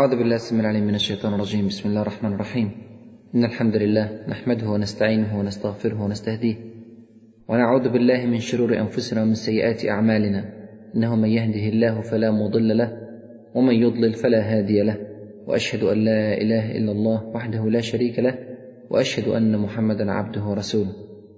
أعوذ بالله السميع العليم من الشيطان الرجيم بسم الله الرحمن الرحيم إن الحمد لله نحمده ونستعينه ونستغفره ونستهديه ونعوذ بالله من شرور أنفسنا ومن سيئات أعمالنا إنه من يهده الله فلا مضل له ومن يضلل فلا هادي له وأشهد أن لا إله إلا الله وحده لا شريك له وأشهد أن محمدا عبده ورسوله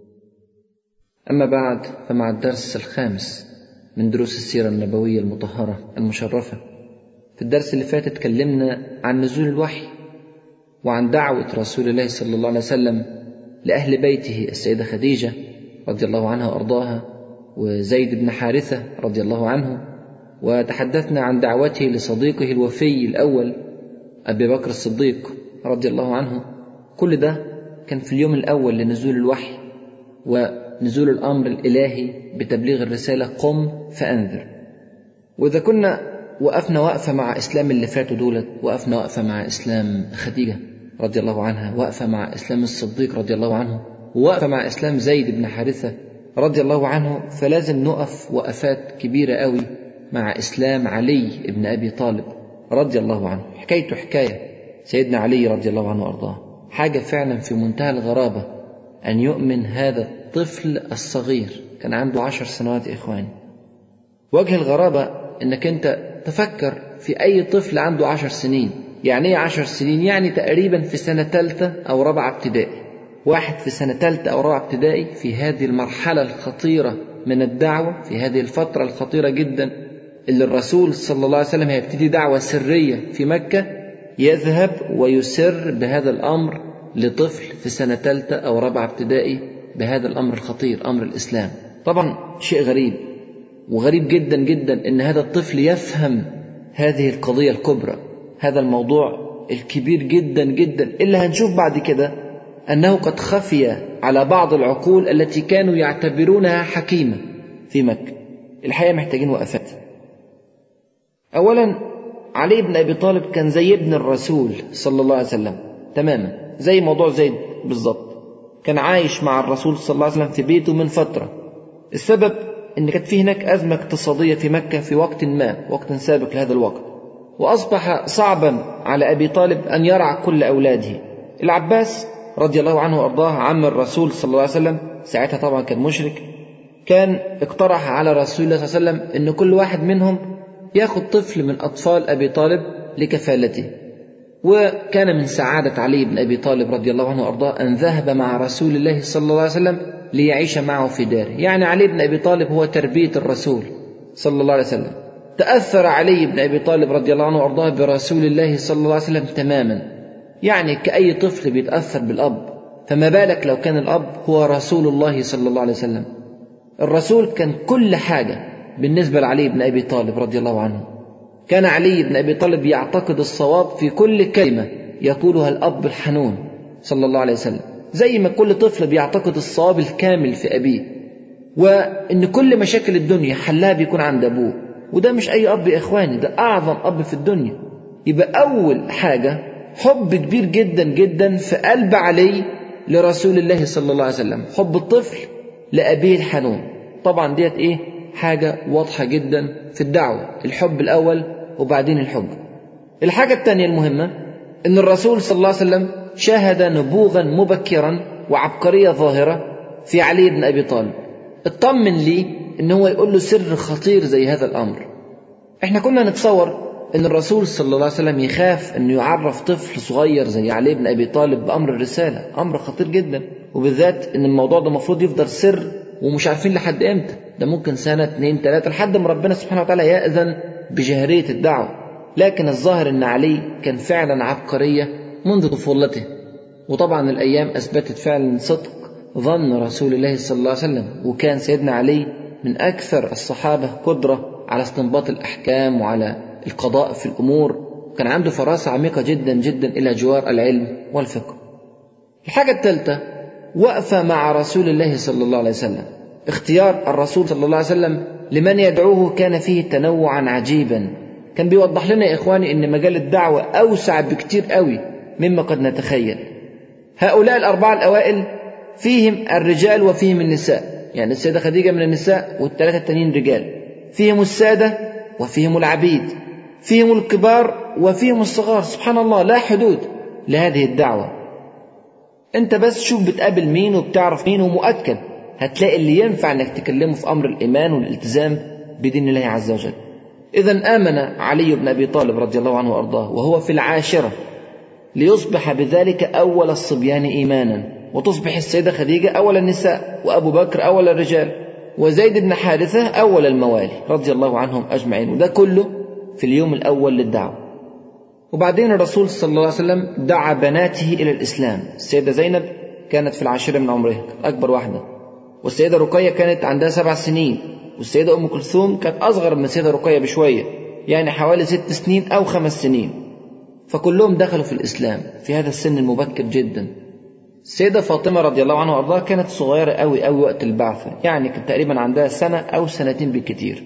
أما بعد فمع الدرس الخامس من دروس السيرة النبوية المطهرة المشرفة في الدرس اللي فات اتكلمنا عن نزول الوحي وعن دعوة رسول الله صلى الله عليه وسلم لأهل بيته السيدة خديجة رضي الله عنها وأرضاها وزيد بن حارثة رضي الله عنه وتحدثنا عن دعوته لصديقه الوفي الأول أبي بكر الصديق رضي الله عنه كل ده كان في اليوم الأول لنزول الوحي ونزول الأمر الإلهي بتبليغ الرسالة قم فأنذر وإذا كنا وقفنا وقفة مع إسلام اللي فاتوا دولت وقفنا وقفة مع إسلام خديجة رضي الله عنها وقفة مع إسلام الصديق رضي الله عنه ووقفة مع إسلام زيد بن حارثة رضي الله عنه فلازم نقف وقفات كبيرة قوي مع إسلام علي بن أبي طالب رضي الله عنه حكايته حكاية سيدنا علي رضي الله عنه وأرضاه حاجة فعلا في منتهى الغرابة أن يؤمن هذا الطفل الصغير كان عنده عشر سنوات يا إخواني وجه الغرابة إنك أنت تفكر في أي طفل عنده عشر سنين يعني إيه عشر سنين يعني تقريبا في سنة ثالثة أو رابعة ابتدائي واحد في سنة ثالثة أو رابعة ابتدائي في هذه المرحلة الخطيرة من الدعوة في هذه الفترة الخطيرة جدا اللي الرسول صلى الله عليه وسلم هيبتدي دعوة سرية في مكة يذهب ويسر بهذا الأمر لطفل في سنة ثالثة أو رابعة ابتدائي بهذا الأمر الخطير أمر الإسلام طبعا شيء غريب وغريب جدا جدا ان هذا الطفل يفهم هذه القضيه الكبرى هذا الموضوع الكبير جدا جدا اللي هنشوف بعد كده انه قد خفي على بعض العقول التي كانوا يعتبرونها حكيمه في مكه الحقيقه محتاجين وقفات اولا علي بن ابي طالب كان زي ابن الرسول صلى الله عليه وسلم تماما زي موضوع زيد بالظبط كان عايش مع الرسول صلى الله عليه وسلم في بيته من فتره السبب ان كانت في هناك ازمه اقتصاديه في مكه في وقت ما وقت سابق لهذا الوقت واصبح صعبا على ابي طالب ان يرعى كل اولاده العباس رضي الله عنه وارضاه عم الرسول صلى الله عليه وسلم ساعتها طبعا كان مشرك كان اقترح على رسول الله صلى الله عليه وسلم ان كل واحد منهم ياخذ طفل من اطفال ابي طالب لكفالته وكان من سعادة علي بن أبي طالب رضي الله عنه وأرضاه أن ذهب مع رسول الله صلى الله عليه وسلم ليعيش معه في داره يعني علي بن أبي طالب هو تربية الرسول صلى الله عليه وسلم تأثر علي بن أبي طالب رضي الله عنه وأرضاه برسول الله صلى الله عليه وسلم تماما يعني كأي طفل بيتأثر بالأب فما بالك لو كان الأب هو رسول الله صلى الله عليه وسلم الرسول كان كل حاجة بالنسبة لعلي بن أبي طالب رضي الله عنه كان علي بن أبي طالب يعتقد الصواب في كل كلمة يقولها الأب الحنون صلى الله عليه وسلم زي ما كل طفل بيعتقد الصواب الكامل في أبيه وإن كل مشاكل الدنيا حلها بيكون عند أبوه وده مش أي أب يا إخواني ده أعظم أب في الدنيا يبقى أول حاجة حب كبير جدا جدا في قلب علي لرسول الله صلى الله عليه وسلم حب الطفل لأبيه الحنون طبعا ديت إيه حاجة واضحة جدا في الدعوة الحب الأول وبعدين الحب الحاجة الثانية المهمة أن الرسول صلى الله عليه وسلم شاهد نبوغا مبكرا وعبقرية ظاهرة في علي بن أبي طالب اطمن لي أن هو يقول له سر خطير زي هذا الأمر احنا كنا نتصور أن الرسول صلى الله عليه وسلم يخاف أنه يعرف طفل صغير زي علي بن أبي طالب بأمر الرسالة أمر خطير جدا وبالذات أن الموضوع ده المفروض يفضل سر ومش عارفين لحد امتى ده ممكن سنة اتنين تلاتة لحد ما ربنا سبحانه وتعالى يأذن بجهرية الدعوة لكن الظاهر ان علي كان فعلا عبقرية منذ طفولته وطبعا الايام اثبتت فعلا صدق ظن رسول الله صلى الله عليه وسلم وكان سيدنا علي من اكثر الصحابة قدرة على استنباط الاحكام وعلى القضاء في الامور وكان عنده فراسة عميقة جدا جدا الى جوار العلم والفقه الحاجة الثالثة وقفة مع رسول الله صلى الله عليه وسلم اختيار الرسول صلى الله عليه وسلم لمن يدعوه كان فيه تنوعا عجيبا كان بيوضح لنا يا إخواني أن مجال الدعوة أوسع بكتير قوي مما قد نتخيل هؤلاء الأربعة الأوائل فيهم الرجال وفيهم النساء يعني السيدة خديجة من النساء والثلاثة التانيين رجال فيهم السادة وفيهم العبيد فيهم الكبار وفيهم الصغار سبحان الله لا حدود لهذه الدعوة انت بس شوف بتقابل مين وبتعرف مين ومؤكد هتلاقي اللي ينفع انك تكلمه في امر الايمان والالتزام بدين الله عز وجل اذا امن علي بن ابي طالب رضي الله عنه وارضاه وهو في العاشره ليصبح بذلك اول الصبيان ايمانا وتصبح السيده خديجه اول النساء وابو بكر اول الرجال وزيد بن حارثه اول الموالي رضي الله عنهم اجمعين وده كله في اليوم الاول للدعوه وبعدين الرسول صلى الله عليه وسلم دعا بناته الى الاسلام السيده زينب كانت في العاشره من عمرها اكبر واحده والسيده رقيه كانت عندها سبع سنين والسيده ام كلثوم كانت اصغر من السيده رقيه بشويه يعني حوالي ست سنين او خمس سنين فكلهم دخلوا في الاسلام في هذا السن المبكر جدا السيدة فاطمة رضي الله عنها وأرضاها كانت صغيرة أوي أوي وقت البعثة يعني كانت تقريبا عندها سنة أو سنتين بالكتير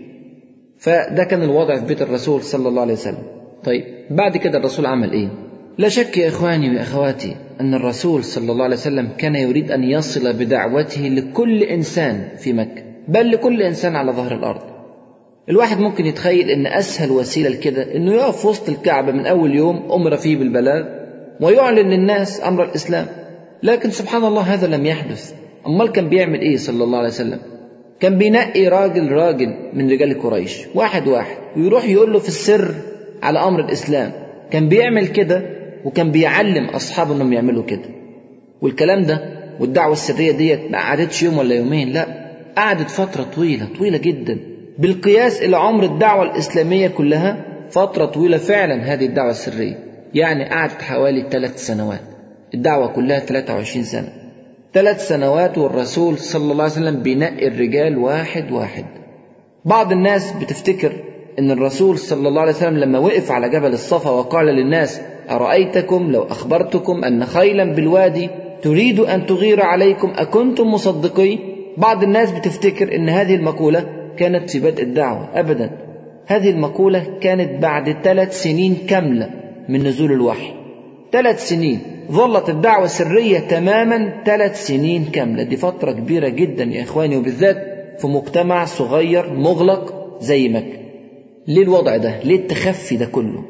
فده كان الوضع في بيت الرسول صلى الله عليه وسلم طيب بعد كده الرسول عمل إيه لا شك يا إخواني وأخواتي أن الرسول صلى الله عليه وسلم كان يريد أن يصل بدعوته لكل إنسان في مكة بل لكل إنسان على ظهر الأرض الواحد ممكن يتخيل أن أسهل وسيلة لكده أنه يقف في وسط الكعبة من أول يوم أمر فيه بالبلاغ ويعلن للناس أمر الإسلام لكن سبحان الله هذا لم يحدث أمال كان بيعمل إيه صلى الله عليه وسلم كان بينقي راجل راجل من رجال قريش واحد واحد ويروح يقول له في السر على أمر الإسلام كان بيعمل كده وكان بيعلم أصحابه أنهم يعملوا كده والكلام ده والدعوة السرية ديت ما قعدتش يوم ولا يومين لا قعدت فترة طويلة طويلة جدا بالقياس إلى عمر الدعوة الإسلامية كلها فترة طويلة فعلا هذه الدعوة السرية يعني قعدت حوالي ثلاث سنوات الدعوة كلها 23 سنة ثلاث سنوات والرسول صلى الله عليه وسلم بينقي الرجال واحد واحد بعض الناس بتفتكر ان الرسول صلى الله عليه وسلم لما وقف على جبل الصفا وقال للناس ارايتكم لو اخبرتكم ان خيلا بالوادي تريد ان تغير عليكم اكنتم مصدقي بعض الناس بتفتكر ان هذه المقوله كانت في بدء الدعوه ابدا هذه المقوله كانت بعد ثلاث سنين كامله من نزول الوحي ثلاث سنين ظلت الدعوة سرية تماما ثلاث سنين كاملة دي فترة كبيرة جدا يا إخواني وبالذات في مجتمع صغير مغلق زي مكة ليه الوضع ده ليه التخفي ده كله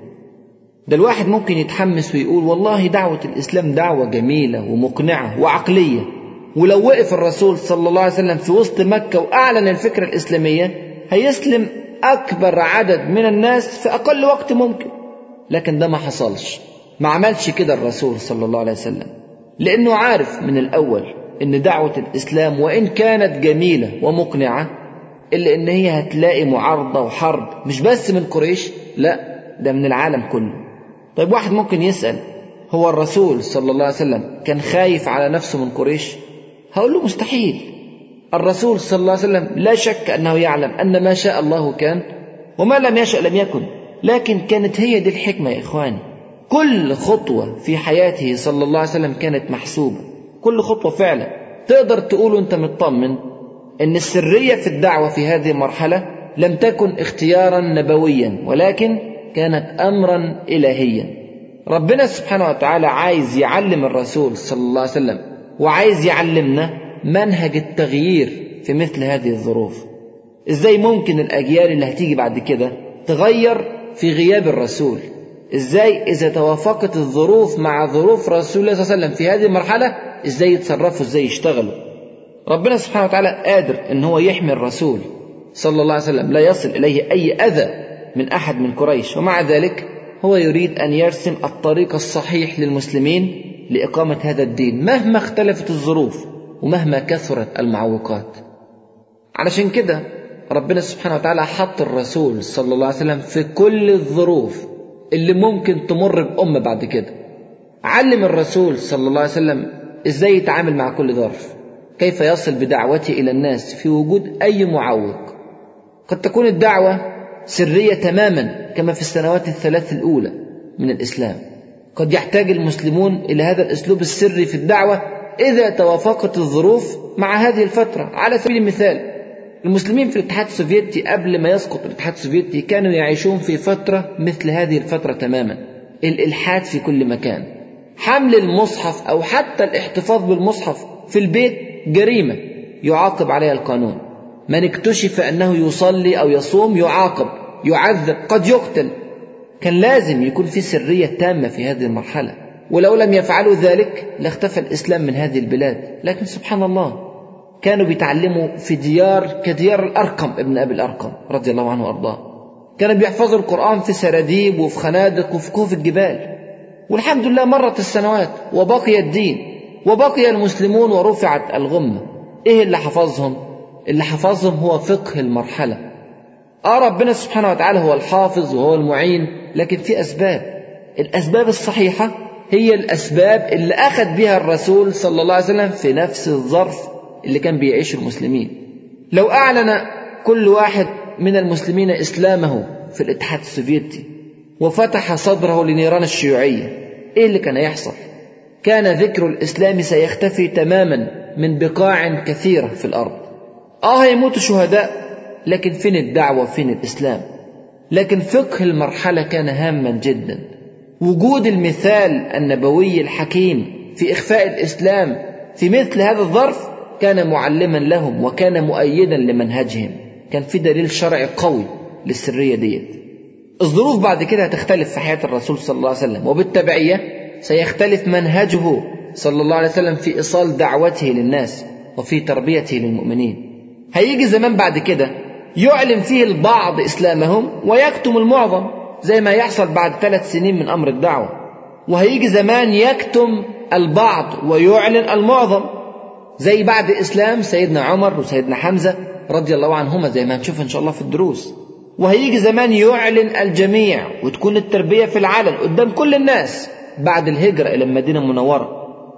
ده الواحد ممكن يتحمس ويقول والله دعوة الإسلام دعوة جميلة ومقنعة وعقلية ولو وقف الرسول صلى الله عليه وسلم في وسط مكة وأعلن الفكرة الإسلامية هيسلم أكبر عدد من الناس في أقل وقت ممكن لكن ده ما حصلش ما عملش كده الرسول صلى الله عليه وسلم لأنه عارف من الأول إن دعوة الإسلام وإن كانت جميلة ومقنعة إلا إن هي هتلاقي معارضة وحرب مش بس من قريش لا ده من العالم كله طيب واحد ممكن يسأل هو الرسول صلى الله عليه وسلم كان خايف على نفسه من قريش هقول له مستحيل الرسول صلى الله عليه وسلم لا شك أنه يعلم أن ما شاء الله كان وما لم يشأ لم يكن لكن كانت هي دي الحكمة يا إخواني كل خطوة في حياته صلى الله عليه وسلم كانت محسوبة كل خطوة فعلا تقدر تقول أنت مطمن أن السرية في الدعوة في هذه المرحلة لم تكن اختيارا نبويا ولكن كانت أمرا إلهيا ربنا سبحانه وتعالى عايز يعلم الرسول صلى الله عليه وسلم وعايز يعلمنا منهج التغيير في مثل هذه الظروف ازاي ممكن الاجيال اللي هتيجي بعد كده تغير في غياب الرسول ازاي اذا توافقت الظروف مع ظروف رسول الله صلى الله عليه وسلم في هذه المرحله ازاي يتصرفوا ازاي يشتغلوا ربنا سبحانه وتعالى قادر ان هو يحمي الرسول صلى الله عليه وسلم لا يصل اليه اي اذى من احد من قريش ومع ذلك هو يريد ان يرسم الطريق الصحيح للمسلمين لاقامه هذا الدين مهما اختلفت الظروف ومهما كثرت المعوقات علشان كده ربنا سبحانه وتعالى حط الرسول صلى الله عليه وسلم في كل الظروف اللي ممكن تمر بأمة بعد كده علم الرسول صلى الله عليه وسلم ازاي يتعامل مع كل ظرف كيف يصل بدعوته إلى الناس في وجود أي معوق قد تكون الدعوة سرية تماما كما في السنوات الثلاث الأولى من الإسلام قد يحتاج المسلمون إلى هذا الأسلوب السري في الدعوة إذا توافقت الظروف مع هذه الفترة على سبيل المثال المسلمين في الاتحاد السوفيتي قبل ما يسقط الاتحاد السوفيتي كانوا يعيشون في فترة مثل هذه الفترة تماما الإلحاد في كل مكان حمل المصحف أو حتى الاحتفاظ بالمصحف في البيت جريمة يعاقب عليها القانون من اكتشف أنه يصلي أو يصوم يعاقب يعذب قد يقتل كان لازم يكون في سرية تامة في هذه المرحلة ولو لم يفعلوا ذلك لاختفى الإسلام من هذه البلاد لكن سبحان الله كانوا بيتعلموا في ديار كديار الأرقم ابن أبي الأرقم رضي الله عنه وأرضاه كانوا بيحفظوا القرآن في سراديب وفي خنادق وفي كهوف الجبال والحمد لله مرت السنوات وبقي الدين وبقي المسلمون ورفعت الغمة ايه اللي حفظهم اللي حفظهم هو فقه المرحلة اه ربنا سبحانه وتعالى هو الحافظ وهو المعين لكن في أسباب الأسباب الصحيحة هي الأسباب اللي أخذ بها الرسول صلى الله عليه وسلم في نفس الظرف اللي كان بيعيشه المسلمين لو أعلن كل واحد من المسلمين إسلامه في الاتحاد السوفيتي وفتح صدره لنيران الشيوعية إيه اللي كان يحصل كان ذكر الإسلام سيختفي تماما من بقاع كثيرة في الأرض آه يموت شهداء لكن فين الدعوة فين الإسلام لكن فقه المرحلة كان هاما جدا وجود المثال النبوي الحكيم في إخفاء الإسلام في مثل هذا الظرف كان معلما لهم وكان مؤيدا لمنهجهم كان في دليل شرعي قوي للسرية ديت الظروف بعد كده هتختلف في حياة الرسول صلى الله عليه وسلم وبالتبعية سيختلف منهجه صلى الله عليه وسلم في إيصال دعوته للناس وفي تربيته للمؤمنين هيجي زمان بعد كده يعلن فيه البعض إسلامهم ويكتم المعظم زي ما يحصل بعد ثلاث سنين من أمر الدعوة وهيجي زمان يكتم البعض ويعلن المعظم زي بعد إسلام سيدنا عمر وسيدنا حمزة رضي الله عنهما زي ما هنشوف إن شاء الله في الدروس وهيجي زمان يعلن الجميع وتكون التربية في العلن قدام كل الناس بعد الهجرة إلى المدينة المنورة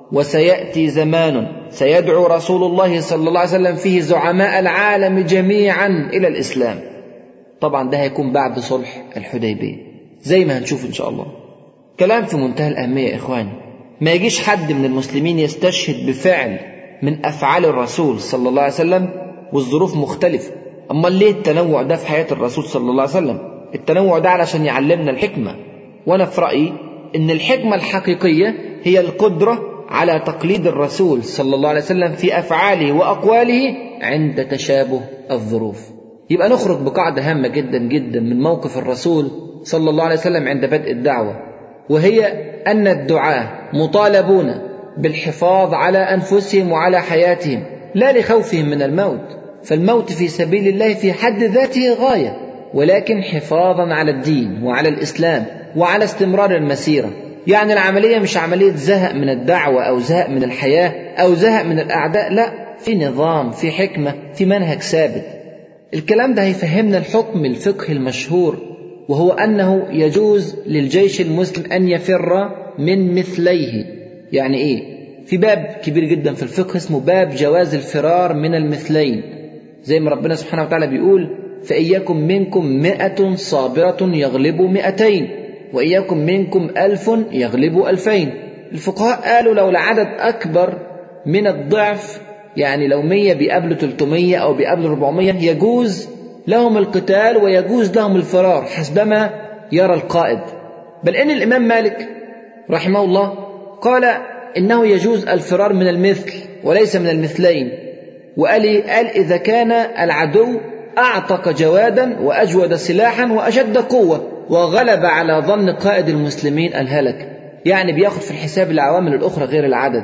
وسيأتي زمان سيدعو رسول الله صلى الله عليه وسلم فيه زعماء العالم جميعا إلى الإسلام طبعا ده هيكون بعد صلح الحديبية زي ما هنشوف إن شاء الله كلام في منتهى الأهمية يا إخواني ما يجيش حد من المسلمين يستشهد بفعل من أفعال الرسول صلى الله عليه وسلم والظروف مختلفة أما ليه التنوع ده في حياة الرسول صلى الله عليه وسلم التنوع ده علشان يعلمنا الحكمة وأنا في رأيي إن الحكمة الحقيقية هي القدرة على تقليد الرسول صلى الله عليه وسلم في أفعاله وأقواله عند تشابه الظروف يبقى نخرج بقاعدة هامة جدا جدا من موقف الرسول صلى الله عليه وسلم عند بدء الدعوة وهي أن الدعاة مطالبون بالحفاظ على أنفسهم وعلى حياتهم لا لخوفهم من الموت فالموت في سبيل الله في حد ذاته غاية ولكن حفاظا على الدين وعلى الإسلام وعلى استمرار المسيرة يعني العملية مش عملية زهق من الدعوة أو زهق من الحياة أو زهق من الأعداء لا في نظام في حكمة في منهج ثابت الكلام ده هيفهمنا الحكم الفقهي المشهور وهو أنه يجوز للجيش المسلم أن يفر من مثليه يعني إيه في باب كبير جدا في الفقه اسمه باب جواز الفرار من المثلين زي ما ربنا سبحانه وتعالى بيقول فإياكم منكم مئة صابرة يغلبوا مئتين وإياكم منكم ألف يغلبوا ألفين الفقهاء قالوا لو العدد أكبر من الضعف يعني لو مية بيقابلوا 300 أو بيقابلوا 400 يجوز لهم القتال ويجوز لهم الفرار حسبما يرى القائد بل إن الإمام مالك رحمه الله قال إنه يجوز الفرار من المثل وليس من المثلين وقال قال إذا كان العدو أعتق جوادا وأجود سلاحا وأشد قوة وغلب على ظن قائد المسلمين الهلك يعني بياخد في الحساب العوامل الأخرى غير العدد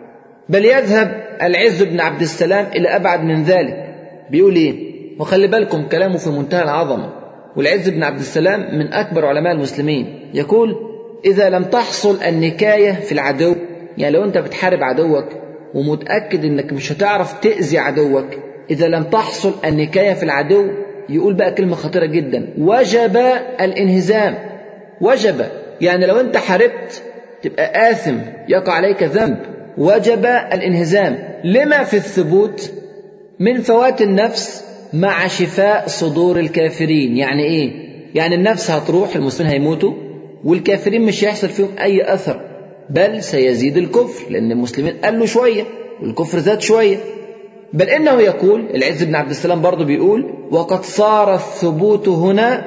بل يذهب العز بن عبد السلام إلى أبعد من ذلك بيقول إيه وخلي بالكم كلامه في منتهى العظمة والعز بن عبد السلام من أكبر علماء المسلمين يقول إذا لم تحصل النكاية في العدو يعني لو أنت بتحارب عدوك ومتأكد أنك مش هتعرف تأذي عدوك إذا لم تحصل النكاية في العدو يقول بقى كلمة خطيرة جدا وجب الانهزام وجب يعني لو أنت حاربت تبقى آثم يقع عليك ذنب وجب الانهزام لما في الثبوت من فوات النفس مع شفاء صدور الكافرين يعني ايه يعني النفس هتروح المسلمين هيموتوا والكافرين مش هيحصل فيهم اي اثر بل سيزيد الكفر لان المسلمين قالوا شويه والكفر زاد شويه بل انه يقول العز بن عبد السلام برضه بيقول وقد صار الثبوت هنا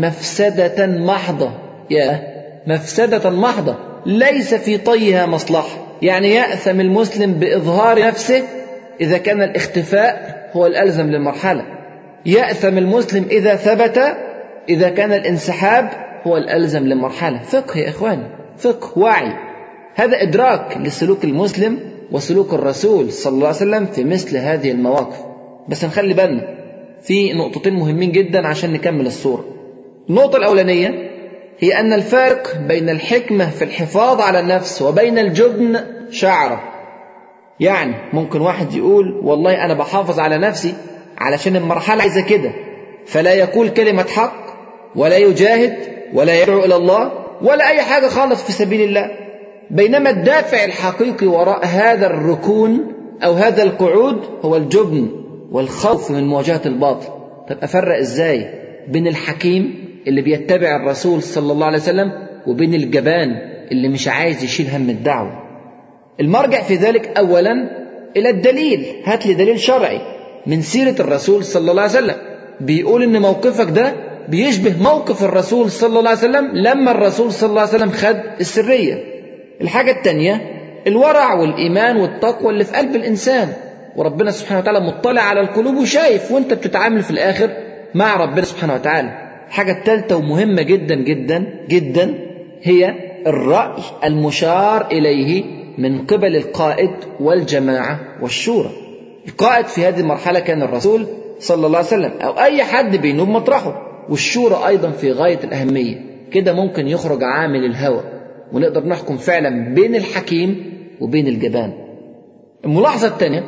مفسده محضه يا مفسده محضه ليس في طيها مصلحه يعني ياثم المسلم باظهار نفسه اذا كان الاختفاء هو الالزم للمرحله ياثم المسلم اذا ثبت اذا كان الانسحاب هو الألزم للمرحلة فقه يا إخواني فقه وعي هذا إدراك لسلوك المسلم وسلوك الرسول صلى الله عليه وسلم في مثل هذه المواقف بس نخلي بالنا في نقطتين مهمين جدا عشان نكمل الصورة النقطة الأولانية هي أن الفارق بين الحكمة في الحفاظ على النفس وبين الجبن شعرة يعني ممكن واحد يقول والله أنا بحافظ على نفسي علشان المرحلة عايزة كده فلا يقول كلمة حق ولا يجاهد ولا يدعو إلى الله ولا أي حاجة خالص في سبيل الله بينما الدافع الحقيقي وراء هذا الركون أو هذا القعود هو الجبن والخوف من مواجهة الباطل طب أفرق إزاي بين الحكيم اللي بيتبع الرسول صلى الله عليه وسلم وبين الجبان اللي مش عايز يشيل هم الدعوة المرجع في ذلك أولا إلى الدليل هات لي دليل شرعي من سيرة الرسول صلى الله عليه وسلم بيقول إن موقفك ده بيشبه موقف الرسول صلى الله عليه وسلم لما الرسول صلى الله عليه وسلم خد السرية الحاجة الثانية الورع والإيمان والتقوى اللي في قلب الإنسان وربنا سبحانه وتعالى مطلع على القلوب وشايف وانت بتتعامل في الآخر مع ربنا سبحانه وتعالى الحاجة الثالثة ومهمة جدا جدا جدا هي الرأي المشار إليه من قبل القائد والجماعة والشورى القائد في هذه المرحلة كان الرسول صلى الله عليه وسلم أو أي حد بينوب مطرحه والشورى أيضا في غاية الأهمية كده ممكن يخرج عامل الهوى ونقدر نحكم فعلا بين الحكيم وبين الجبان الملاحظة الثانية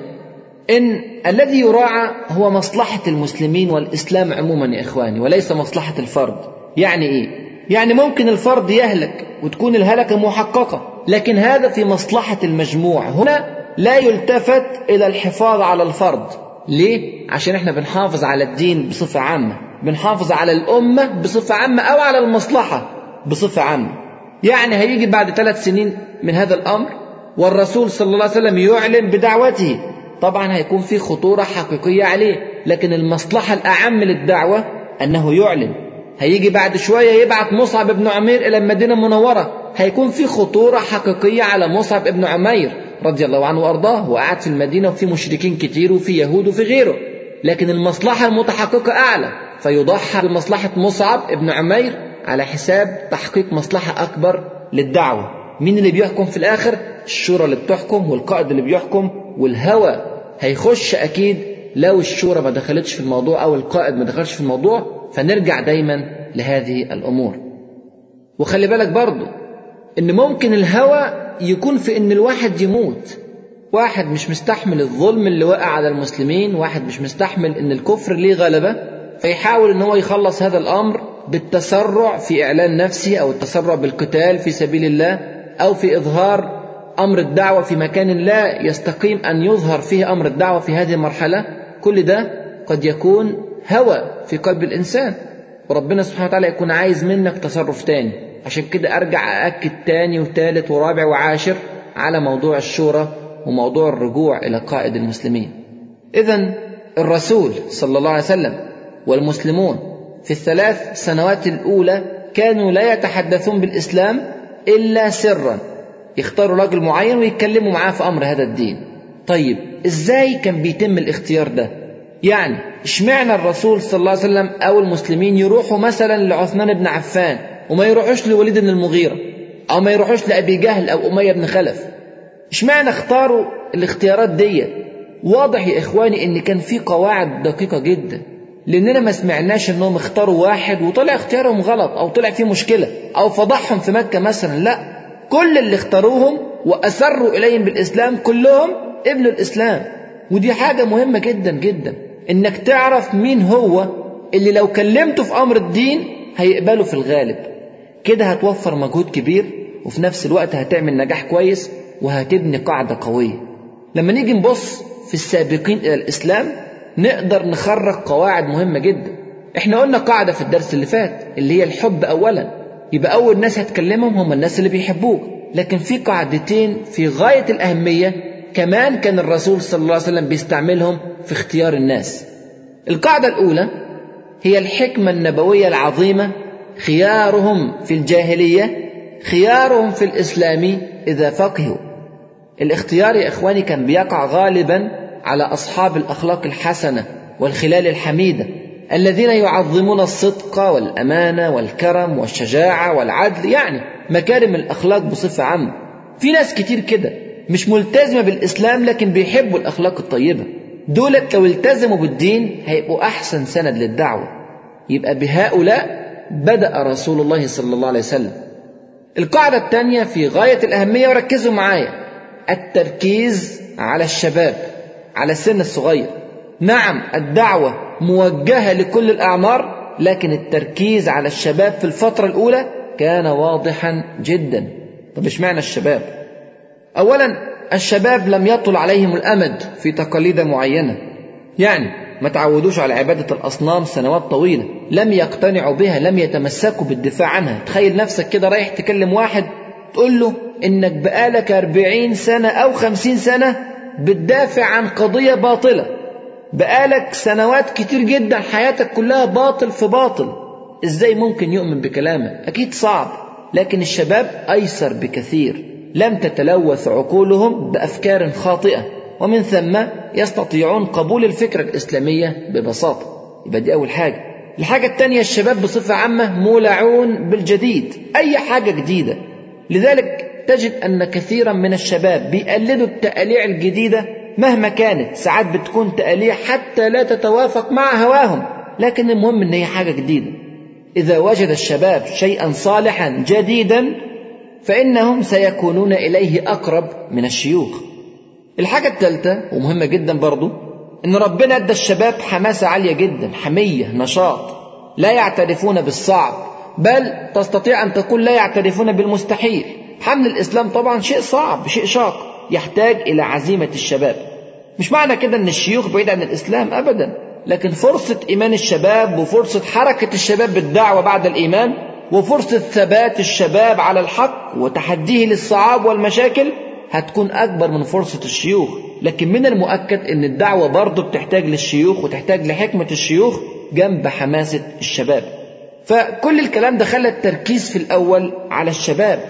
إن الذي يراعى هو مصلحة المسلمين والإسلام عموما يا إخواني وليس مصلحة الفرد يعني إيه؟ يعني ممكن الفرد يهلك وتكون الهلكة محققة لكن هذا في مصلحة المجموع هنا لا يلتفت إلى الحفاظ على الفرد ليه؟ عشان احنا بنحافظ على الدين بصفة عامة بنحافظ على الأمة بصفة عامة أو على المصلحة بصفة عامة يعني هيجي بعد ثلاث سنين من هذا الأمر والرسول صلى الله عليه وسلم يعلن بدعوته طبعا هيكون في خطورة حقيقية عليه لكن المصلحة الأعم للدعوة أنه يعلن هيجي بعد شوية يبعث مصعب بن عمير إلى المدينة المنورة هيكون في خطورة حقيقية على مصعب بن عمير رضي الله عنه وأرضاه وقعد في المدينة وفي مشركين كتير وفي يهود وفي غيره لكن المصلحة المتحققة أعلى فيضحى بمصلحة مصعب بن عمير على حساب تحقيق مصلحة أكبر للدعوة مين اللي بيحكم في الآخر الشورى اللي بتحكم والقائد اللي بيحكم والهوى هيخش أكيد لو الشورى ما دخلتش في الموضوع أو القائد ما دخلش في الموضوع فنرجع دايما لهذه الأمور وخلي بالك برضو إن ممكن الهوى يكون في إن الواحد يموت واحد مش مستحمل الظلم اللي وقع على المسلمين واحد مش مستحمل إن الكفر ليه غلبة فيحاول إن هو يخلص هذا الأمر بالتسرع في إعلان نفسه أو التسرع بالقتال في سبيل الله أو في إظهار أمر الدعوة في مكان لا يستقيم أن يظهر فيه أمر الدعوة في هذه المرحلة كل ده قد يكون هوى في قلب الإنسان وربنا سبحانه وتعالى يكون عايز منك تصرف تاني عشان كده أرجع أأكد تاني وتالت ورابع وعاشر على موضوع الشورى وموضوع الرجوع إلى قائد المسلمين إذا الرسول صلى الله عليه وسلم والمسلمون في الثلاث سنوات الأولى كانوا لا يتحدثون بالإسلام إلا سرا يختاروا راجل معين ويتكلموا معاه في أمر هذا الدين طيب إزاي كان بيتم الاختيار ده يعني اشمعنى الرسول صلى الله عليه وسلم أو المسلمين يروحوا مثلا لعثمان بن عفان وما يروحوش لوليد بن المغيرة أو ما يروحوش لأبي جهل أو أمية بن خلف اشمعنى اختاروا الاختيارات دي واضح يا إخواني إن كان في قواعد دقيقة جدا لأننا ما سمعناش إنهم اختاروا واحد وطلع اختيارهم غلط أو طلع فيه مشكلة أو فضحهم في مكة مثلا لا كل اللي اختاروهم وأسروا إليهم بالإسلام كلهم قبلوا الإسلام ودي حاجة مهمة جدا جدا إنك تعرف مين هو اللي لو كلمته في أمر الدين هيقبله في الغالب كده هتوفر مجهود كبير وفي نفس الوقت هتعمل نجاح كويس وهتبني قاعدة قوية لما نيجي نبص في السابقين إلى الإسلام نقدر نخرج قواعد مهمة جدا احنا قلنا قاعدة في الدرس اللي فات اللي هي الحب أولا يبقى أول ناس هتكلمهم هم الناس اللي بيحبوك لكن في قاعدتين في غاية الأهمية كمان كان الرسول صلى الله عليه وسلم بيستعملهم في اختيار الناس القاعدة الأولى هي الحكمة النبوية العظيمة خيارهم في الجاهلية خيارهم في الإسلام إذا فقهوا الاختيار يا إخواني كان بيقع غالبا على أصحاب الأخلاق الحسنة والخلال الحميدة الذين يعظمون الصدق والأمانة والكرم والشجاعة والعدل يعني مكارم الأخلاق بصفة عامة في ناس كتير كده مش ملتزمة بالإسلام لكن بيحبوا الأخلاق الطيبة دولت لو التزموا بالدين هيبقوا أحسن سند للدعوة يبقى بهؤلاء بدأ رسول الله صلى الله عليه وسلم القاعدة الثانية في غاية الأهمية وركزوا معايا التركيز على الشباب على السن الصغير نعم الدعوة موجهة لكل الأعمار لكن التركيز على الشباب في الفترة الأولى كان واضحا جدا طب اشمعنى الشباب أولا الشباب لم يطل عليهم الأمد في تقاليد معينة يعني ما تعودوش على عبادة الأصنام سنوات طويلة لم يقتنعوا بها لم يتمسكوا بالدفاع عنها تخيل نفسك كده رايح تكلم واحد تقول له إنك بقالك أربعين سنة أو خمسين سنة بتدافع عن قضية باطلة بقالك سنوات كتير جدا حياتك كلها باطل في باطل ازاي ممكن يؤمن بكلامك اكيد صعب لكن الشباب ايسر بكثير لم تتلوث عقولهم بافكار خاطئه ومن ثم يستطيعون قبول الفكره الاسلاميه ببساطه يبقى دي اول حاجه الحاجه الثانيه الشباب بصفه عامه مولعون بالجديد اي حاجه جديده لذلك تجد ان كثيرا من الشباب بيقلدوا التقاليع الجديده مهما كانت ساعات بتكون تقاليع حتى لا تتوافق مع هواهم لكن المهم ان هي حاجه جديده اذا وجد الشباب شيئا صالحا جديدا فانهم سيكونون اليه اقرب من الشيوخ الحاجه الثالثه ومهمه جدا برضو ان ربنا ادى الشباب حماسه عاليه جدا حميه نشاط لا يعترفون بالصعب بل تستطيع ان تقول لا يعترفون بالمستحيل حمل الاسلام طبعا شيء صعب شيء شاق يحتاج الى عزيمه الشباب مش معنى كده ان الشيوخ بعيد عن الاسلام ابدا لكن فرصه ايمان الشباب وفرصه حركه الشباب بالدعوه بعد الايمان وفرصه ثبات الشباب على الحق وتحديه للصعاب والمشاكل هتكون اكبر من فرصه الشيوخ لكن من المؤكد ان الدعوه برضه بتحتاج للشيوخ وتحتاج لحكمه الشيوخ جنب حماسه الشباب فكل الكلام ده خلى التركيز في الاول على الشباب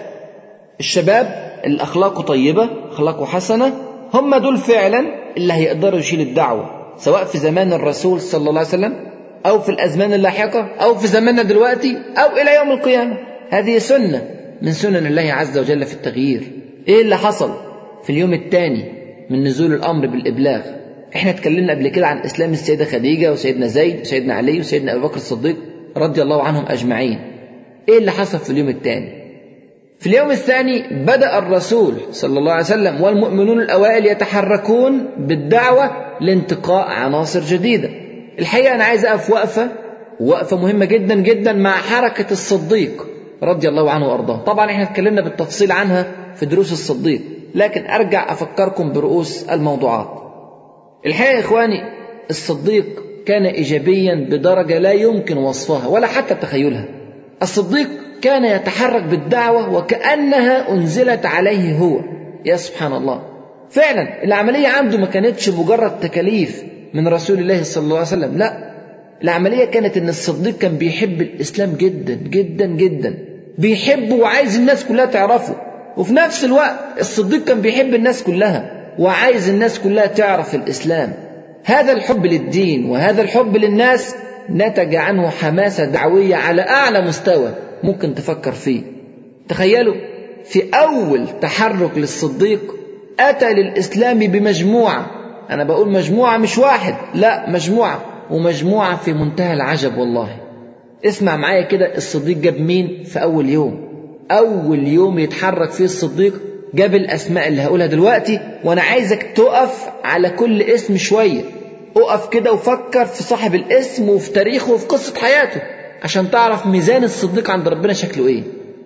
الشباب اللي اخلاقه طيبه اخلاقه حسنه هم دول فعلا اللي هيقدروا يشيل الدعوه سواء في زمان الرسول صلى الله عليه وسلم او في الازمان اللاحقه او في زماننا دلوقتي او الى يوم القيامه هذه سنه من سنن الله عز وجل في التغيير ايه اللي حصل في اليوم الثاني من نزول الامر بالابلاغ احنا اتكلمنا قبل كده عن اسلام السيده خديجه وسيدنا زيد وسيدنا علي وسيدنا ابو بكر الصديق رضي الله عنهم اجمعين ايه اللي حصل في اليوم الثاني في اليوم الثاني بدأ الرسول صلى الله عليه وسلم والمؤمنون الأوائل يتحركون بالدعوة لانتقاء عناصر جديدة الحقيقة أنا عايز أقف وقفة وقفة مهمة جدا جدا مع حركة الصديق رضي الله عنه وأرضاه طبعا احنا اتكلمنا بالتفصيل عنها في دروس الصديق لكن أرجع أفكركم برؤوس الموضوعات الحقيقة يا إخواني الصديق كان إيجابيا بدرجة لا يمكن وصفها ولا حتى تخيلها الصديق كان يتحرك بالدعوة وكأنها أنزلت عليه هو يا سبحان الله فعلا العملية عنده ما كانتش مجرد تكاليف من رسول الله صلى الله عليه وسلم لا العملية كانت إن الصديق كان بيحب الإسلام جدا جدا جدا بيحبه وعايز الناس كلها تعرفه وفي نفس الوقت الصديق كان بيحب الناس كلها وعايز الناس كلها تعرف الإسلام هذا الحب للدين وهذا الحب للناس نتج عنه حماسة دعوية على أعلى مستوى ممكن تفكر فيه تخيلوا في أول تحرك للصديق أتى للإسلام بمجموعة أنا بقول مجموعة مش واحد لا مجموعة ومجموعة في منتهى العجب والله اسمع معايا كده الصديق جاب مين في أول يوم أول يوم يتحرك فيه الصديق جاب الأسماء اللي هقولها دلوقتي وأنا عايزك تقف على كل اسم شوية اقف كده وفكر في صاحب الاسم وفي تاريخه وفي قصة حياته عشان تعرف ميزان الصديق عند ربنا شكله ايه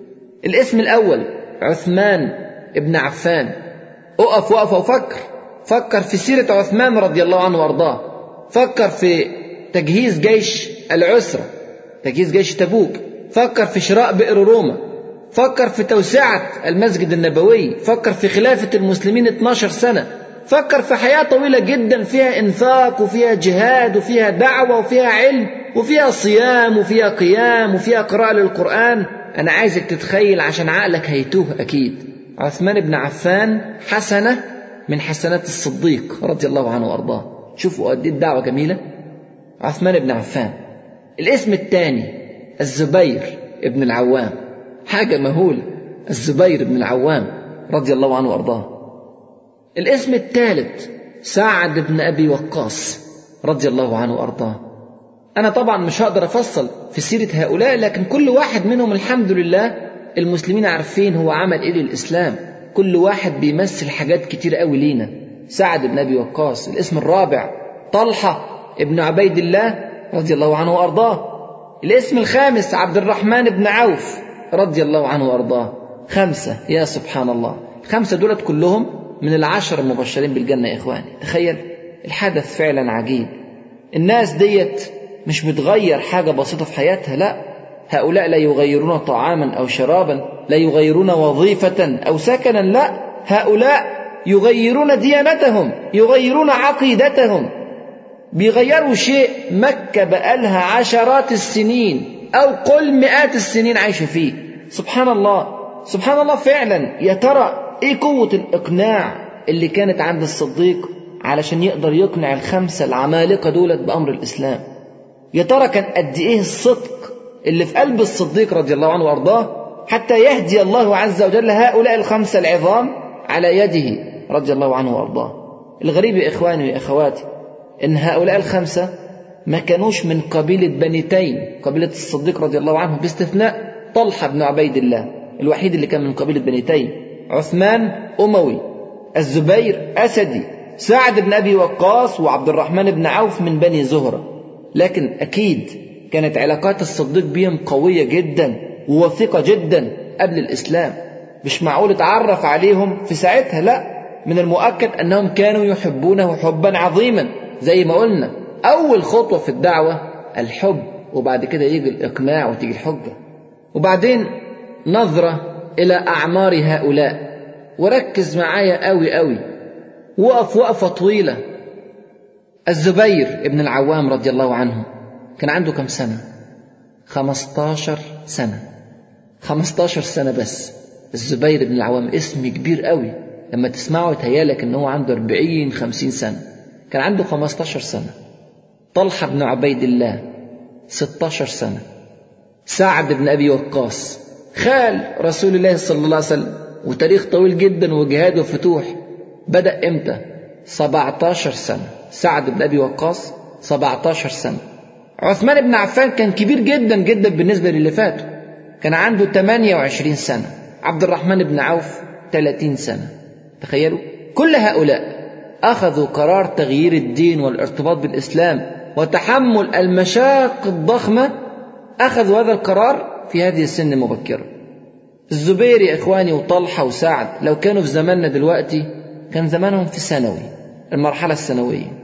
الاسم الاول عثمان ابن عفان اقف وقف وفكر فكر في سيرة عثمان رضي الله عنه وارضاه فكر في تجهيز جيش العسرة تجهيز جيش تبوك فكر في شراء بئر روما فكر في توسعة المسجد النبوي فكر في خلافة المسلمين 12 سنة فكر في حياة طويلة جدا فيها إنفاق وفيها جهاد وفيها دعوة وفيها علم وفيها صيام وفيها قيام وفيها قراءة للقرآن أنا عايزك تتخيل عشان عقلك هيتوه أكيد عثمان بن عفان حسنة من حسنات الصديق رضي الله عنه وأرضاه شوفوا قد إيه الدعوة جميلة عثمان بن عفان الاسم الثاني الزبير ابن العوام حاجة مهولة الزبير بن العوام رضي الله عنه وأرضاه الاسم الثالث سعد بن أبي وقاص رضي الله عنه وأرضاه أنا طبعا مش هقدر أفصل في سيرة هؤلاء لكن كل واحد منهم الحمد لله المسلمين عارفين هو عمل إيه للإسلام كل واحد بيمثل حاجات كتير قوي لينا سعد بن أبي وقاص الاسم الرابع طلحة ابن عبيد الله رضي الله عنه وأرضاه الاسم الخامس عبد الرحمن بن عوف رضي الله عنه وأرضاه خمسة يا سبحان الله الخمسة دولت كلهم من العشر المبشرين بالجنة يا إخواني تخيل الحدث فعلا عجيب الناس ديت مش بتغير حاجة بسيطة في حياتها لا هؤلاء لا يغيرون طعاما أو شرابا لا يغيرون وظيفة أو سكنا لا هؤلاء يغيرون ديانتهم يغيرون عقيدتهم بيغيروا شيء مكة بقالها عشرات السنين أو قل مئات السنين عايشة فيه سبحان الله سبحان الله فعلا يا ترى ايه قوة الإقناع اللي كانت عند الصديق علشان يقدر يقنع الخمسة العمالقة دولت بأمر الإسلام يا ترى كان قد ايه الصدق اللي في قلب الصديق رضي الله عنه وارضاه حتى يهدي الله عز وجل هؤلاء الخمسة العظام على يده رضي الله عنه وارضاه الغريب يا اخواني واخواتي ان هؤلاء الخمسة ما كانوش من قبيلة بني تيم قبيلة الصديق رضي الله عنه باستثناء طلحة بن عبيد الله الوحيد اللي كان من قبيلة بني تيم عثمان أموي الزبير أسدي سعد بن أبي وقاص وعبد الرحمن بن عوف من بني زهرة لكن أكيد كانت علاقات الصديق بهم قوية جدا ووثيقة جدا قبل الإسلام مش معقول اتعرف عليهم في ساعتها لا من المؤكد أنهم كانوا يحبونه حبا عظيما زي ما قلنا أول خطوة في الدعوة الحب وبعد كده يجي الإقناع وتيجي الحجة وبعدين نظرة إلى أعمار هؤلاء وركز معايا قوي قوي وقف وقفة طويلة الزبير ابن العوام رضي الله عنه كان عنده كم سنة خمستاشر سنة خمستاشر سنة بس الزبير بن العوام اسم كبير قوي لما تسمعه يتهيالك ان هو عنده أربعين خمسين سنة كان عنده خمستاشر سنة طلحة بن عبيد الله ستاشر سنة سعد بن أبي وقاص خال رسول الله صلى الله عليه وسلم وتاريخ طويل جدا وجهاد وفتوح بدأ امتى 17 سنة سعد بن أبي وقاص 17 سنة عثمان بن عفان كان كبير جدا جدا بالنسبة للي فاتوا كان عنده 28 سنة عبد الرحمن بن عوف 30 سنة تخيلوا كل هؤلاء أخذوا قرار تغيير الدين والارتباط بالإسلام وتحمل المشاق الضخمة أخذوا هذا القرار في هذه السن المبكرة الزبير يا إخواني وطلحة وسعد لو كانوا في زماننا دلوقتي كان زمانهم في ثانوي المرحلة الثانوية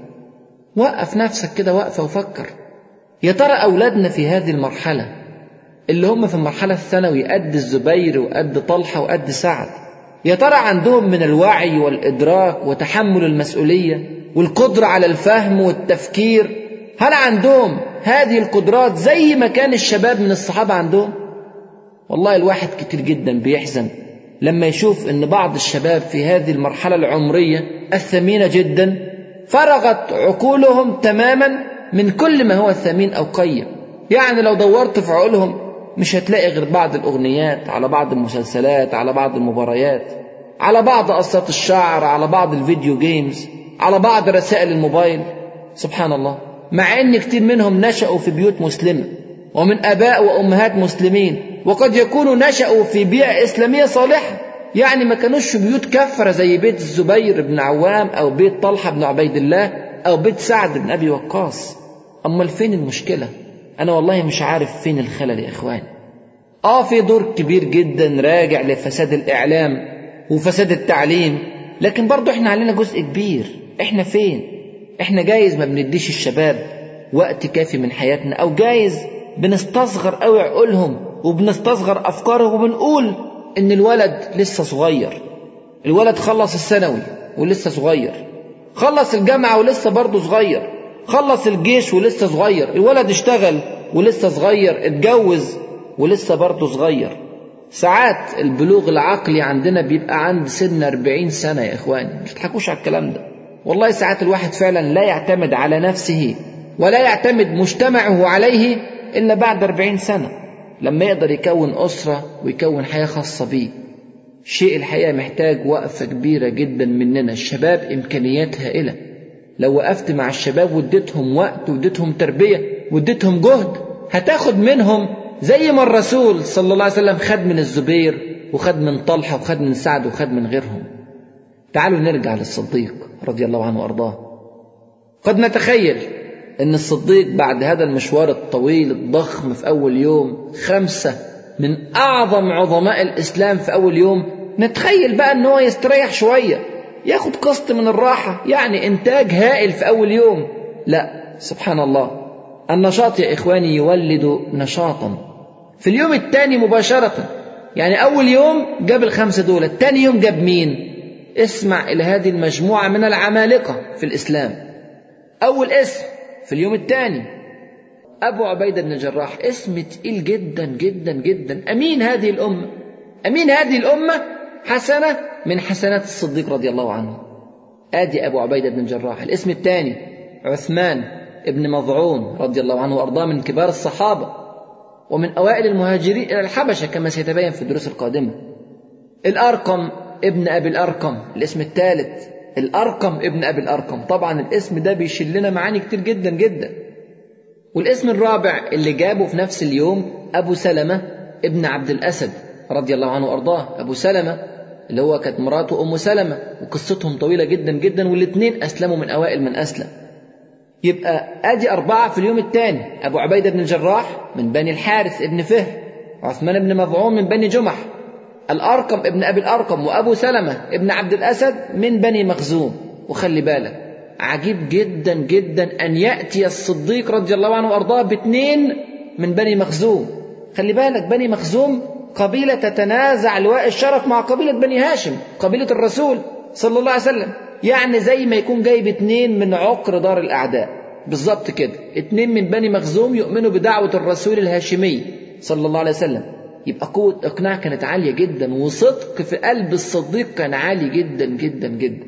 وقف نفسك كده وقفة وفكر يا ترى أولادنا في هذه المرحلة اللي هم في المرحلة الثانوي قد الزبير وقد طلحة وقد سعد يا ترى عندهم من الوعي والإدراك وتحمل المسؤولية والقدرة على الفهم والتفكير هل عندهم هذه القدرات زي ما كان الشباب من الصحابة عندهم والله الواحد كتير جدا بيحزن لما يشوف ان بعض الشباب في هذه المرحلة العمرية الثمينة جدا فرغت عقولهم تماما من كل ما هو ثمين او قيم يعني لو دورت في عقولهم مش هتلاقي غير بعض الاغنيات على بعض المسلسلات على بعض المباريات على بعض قصات الشعر على بعض الفيديو جيمز على بعض رسائل الموبايل سبحان الله مع ان كتير منهم نشأوا في بيوت مسلمة ومن اباء وامهات مسلمين وقد يكونوا نشأوا في بيئة إسلامية صالحة يعني ما كانوش في بيوت كفرة زي بيت الزبير بن عوام أو بيت طلحة بن عبيد الله أو بيت سعد بن أبي وقاص أمال فين المشكلة أنا والله مش عارف فين الخلل يا إخواني آه في دور كبير جدا راجع لفساد الإعلام وفساد التعليم لكن برضه إحنا علينا جزء كبير إحنا فين إحنا جايز ما بنديش الشباب وقت كافي من حياتنا أو جايز بنستصغر قوي عقولهم وبنستصغر أفكارهم وبنقول إن الولد لسه صغير الولد خلص الثانوي ولسه صغير خلص الجامعة ولسه برضه صغير خلص الجيش ولسه صغير الولد اشتغل ولسه صغير اتجوز ولسه برضه صغير ساعات البلوغ العقلي عندنا بيبقى عند سن 40 سنة يا إخواني مش تضحكوش على الكلام ده والله ساعات الواحد فعلا لا يعتمد على نفسه ولا يعتمد مجتمعه عليه إلا بعد أربعين سنة لما يقدر يكون أسرة ويكون حياة خاصة بيه شيء الحقيقة محتاج وقفة كبيرة جدا مننا الشباب إمكانيات هائلة لو وقفت مع الشباب واديتهم وقت واديتهم تربية واديتهم جهد هتاخد منهم زي ما الرسول صلى الله عليه وسلم خد من الزبير وخد من طلحة وخد من سعد وخد من غيرهم تعالوا نرجع للصديق رضي الله عنه وأرضاه قد نتخيل أن الصديق بعد هذا المشوار الطويل الضخم في أول يوم خمسة من أعظم عظماء الإسلام في أول يوم نتخيل بقى أن هو يستريح شوية ياخد قسط من الراحة يعني إنتاج هائل في أول يوم لا سبحان الله النشاط يا إخواني يولد نشاطا في اليوم الثاني مباشرة يعني أول يوم جاب الخمسة دول الثاني يوم جاب مين اسمع إلى هذه المجموعة من العمالقة في الإسلام أول اسم في اليوم الثاني أبو عبيدة بن الجراح اسم تقيل جدا جدا جدا أمين هذه الأمة أمين هذه الأمة حسنة من حسنات الصديق رضي الله عنه آدي أبو عبيدة بن الجراح الاسم الثاني عثمان ابن مضعون رضي الله عنه وأرضاه من كبار الصحابة ومن أوائل المهاجرين إلى الحبشة كما سيتبين في الدروس القادمة الأرقم ابن أبي الأرقم الاسم الثالث الأرقم ابن أبي الأرقم طبعا الاسم ده بيشيل لنا معاني كتير جدا جدا والاسم الرابع اللي جابه في نفس اليوم أبو سلمة ابن عبد الأسد رضي الله عنه وأرضاه أبو سلمة اللي هو كانت مراته أم سلمة وقصتهم طويلة جدا جدا والاثنين أسلموا من أوائل من أسلم يبقى ادي أربعة في اليوم الثاني أبو عبيدة بن الجراح من بني الحارث ابن فهر عثمان بن مظعون من بني جمح الأرقم ابن أبي الأرقم وأبو سلمة ابن عبد الأسد من بني مخزوم وخلي بالك عجيب جدا جدا أن يأتي الصديق رضي الله عنه وأرضاه باثنين من بني مخزوم خلي بالك بني مخزوم قبيلة تتنازع لواء الشرف مع قبيلة بني هاشم قبيلة الرسول صلى الله عليه وسلم يعني زي ما يكون جايب اتنين من عقر دار الأعداء بالظبط كده اتنين من بني مخزوم يؤمنوا بدعوة الرسول الهاشمي صلى الله عليه وسلم يبقى قوة إقناع كانت عالية جدا وصدق في قلب الصديق كان عالي جدا جدا جدا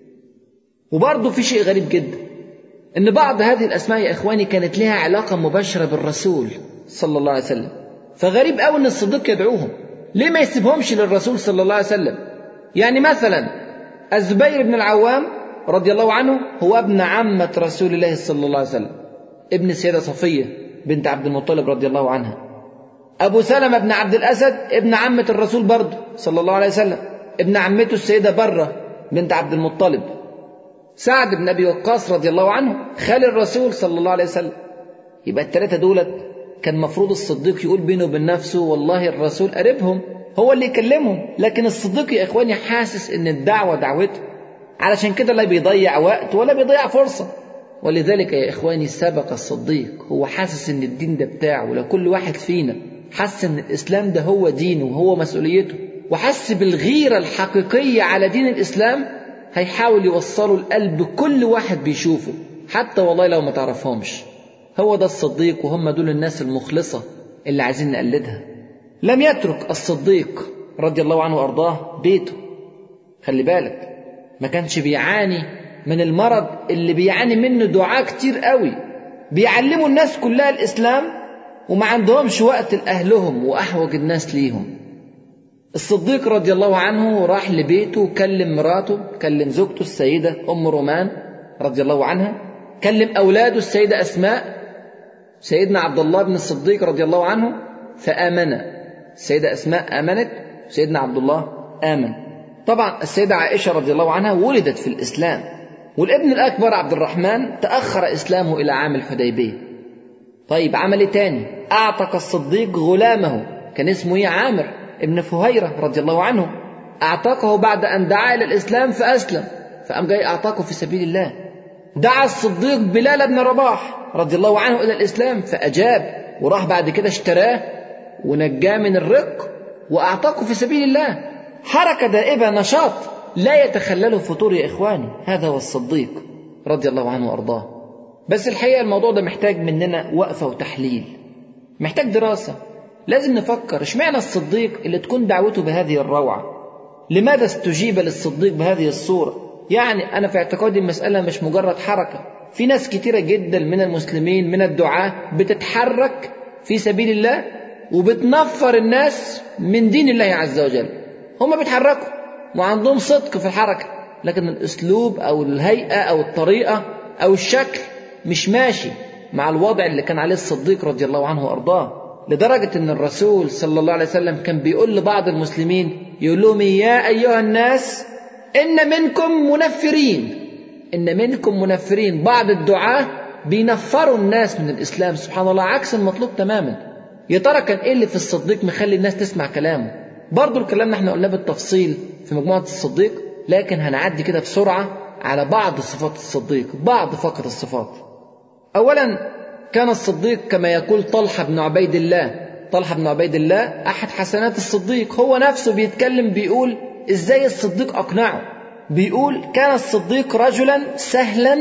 وبرضه في شيء غريب جدا إن بعض هذه الأسماء يا إخواني كانت لها علاقة مباشرة بالرسول صلى الله عليه وسلم فغريب قوي إن الصديق يدعوهم ليه ما يسيبهمش للرسول صلى الله عليه وسلم يعني مثلا الزبير بن العوام رضي الله عنه هو ابن عمة رسول الله صلى الله عليه وسلم ابن السيدة صفية بنت عبد المطلب رضي الله عنها أبو سلمة بن عبد الأسد ابن عمة الرسول برضه صلى الله عليه وسلم ابن عمته السيدة برة بنت عبد المطلب سعد بن أبي وقاص رضي الله عنه خال الرسول صلى الله عليه وسلم يبقى الثلاثة دولت كان مفروض الصديق يقول بينه وبين نفسه والله الرسول قريبهم هو اللي يكلمهم لكن الصديق يا إخواني حاسس إن الدعوة دعوته علشان كده لا بيضيع وقت ولا بيضيع فرصة ولذلك يا إخواني سبق الصديق هو حاسس إن الدين ده بتاعه لكل واحد فينا حس إن الإسلام ده هو دينه وهو مسؤوليته وحس بالغيرة الحقيقية على دين الإسلام هيحاول يوصله القلب كل واحد بيشوفه حتى والله لو ما تعرفهمش هو ده الصديق وهم دول الناس المخلصة اللي عايزين نقلدها لم يترك الصديق رضي الله عنه وأرضاه بيته خلي بالك ما كانش بيعاني من المرض اللي بيعاني منه دعاء كتير قوي بيعلموا الناس كلها الإسلام وما عندهمش وقت لأهلهم وأحوج الناس ليهم الصديق رضي الله عنه راح لبيته وكلم مراته كلم زوجته السيدة أم رومان رضي الله عنها كلم أولاده السيدة أسماء سيدنا عبد الله بن الصديق رضي الله عنه فآمن السيدة أسماء آمنت سيدنا عبد الله آمن طبعا السيدة عائشة رضي الله عنها ولدت في الإسلام والابن الأكبر عبد الرحمن تأخر إسلامه إلى عام الحديبية طيب عمل إيه تاني أعتق الصديق غلامه كان اسمه إيه عامر ابن فهيرة رضي الله عنه أعتقه بعد أن دعا إلى الإسلام فأسلم فقام جاي أعتقه في سبيل الله دعا الصديق بلال بن رباح رضي الله عنه إلى الإسلام فأجاب وراح بعد كده اشتراه ونجاه من الرق وأعتقه في سبيل الله حركة دائبة نشاط لا يتخلله فطور يا إخواني هذا هو الصديق رضي الله عنه وأرضاه بس الحقيقة الموضوع ده محتاج مننا وقفة وتحليل محتاج دراسة لازم نفكر اشمعنى الصديق اللي تكون دعوته بهذه الروعة لماذا استجيب للصديق بهذه الصورة يعني أنا في اعتقادي المسألة مش مجرد حركة في ناس كتيرة جدا من المسلمين من الدعاة بتتحرك في سبيل الله وبتنفر الناس من دين الله عز وجل هم بيتحركوا وعندهم صدق في الحركة لكن الأسلوب أو الهيئة أو الطريقة أو الشكل مش ماشي مع الوضع اللي كان عليه الصديق رضي الله عنه وأرضاه لدرجة أن الرسول صلى الله عليه وسلم كان بيقول لبعض المسلمين يقول لهم يا أيها الناس إن منكم منفرين إن منكم منفرين بعض الدعاة بينفروا الناس من الإسلام سبحان الله عكس المطلوب تماما يا ترى كان إيه اللي في الصديق مخلي الناس تسمع كلامه برضه الكلام احنا قلناه بالتفصيل في مجموعة الصديق لكن هنعدي كده بسرعة على بعض صفات الصديق بعض فقط الصفات أولا كان الصديق كما يقول طلحة بن عبيد الله طلحة بن عبيد الله أحد حسنات الصديق هو نفسه بيتكلم بيقول إزاي الصديق أقنعه بيقول كان الصديق رجلا سهلا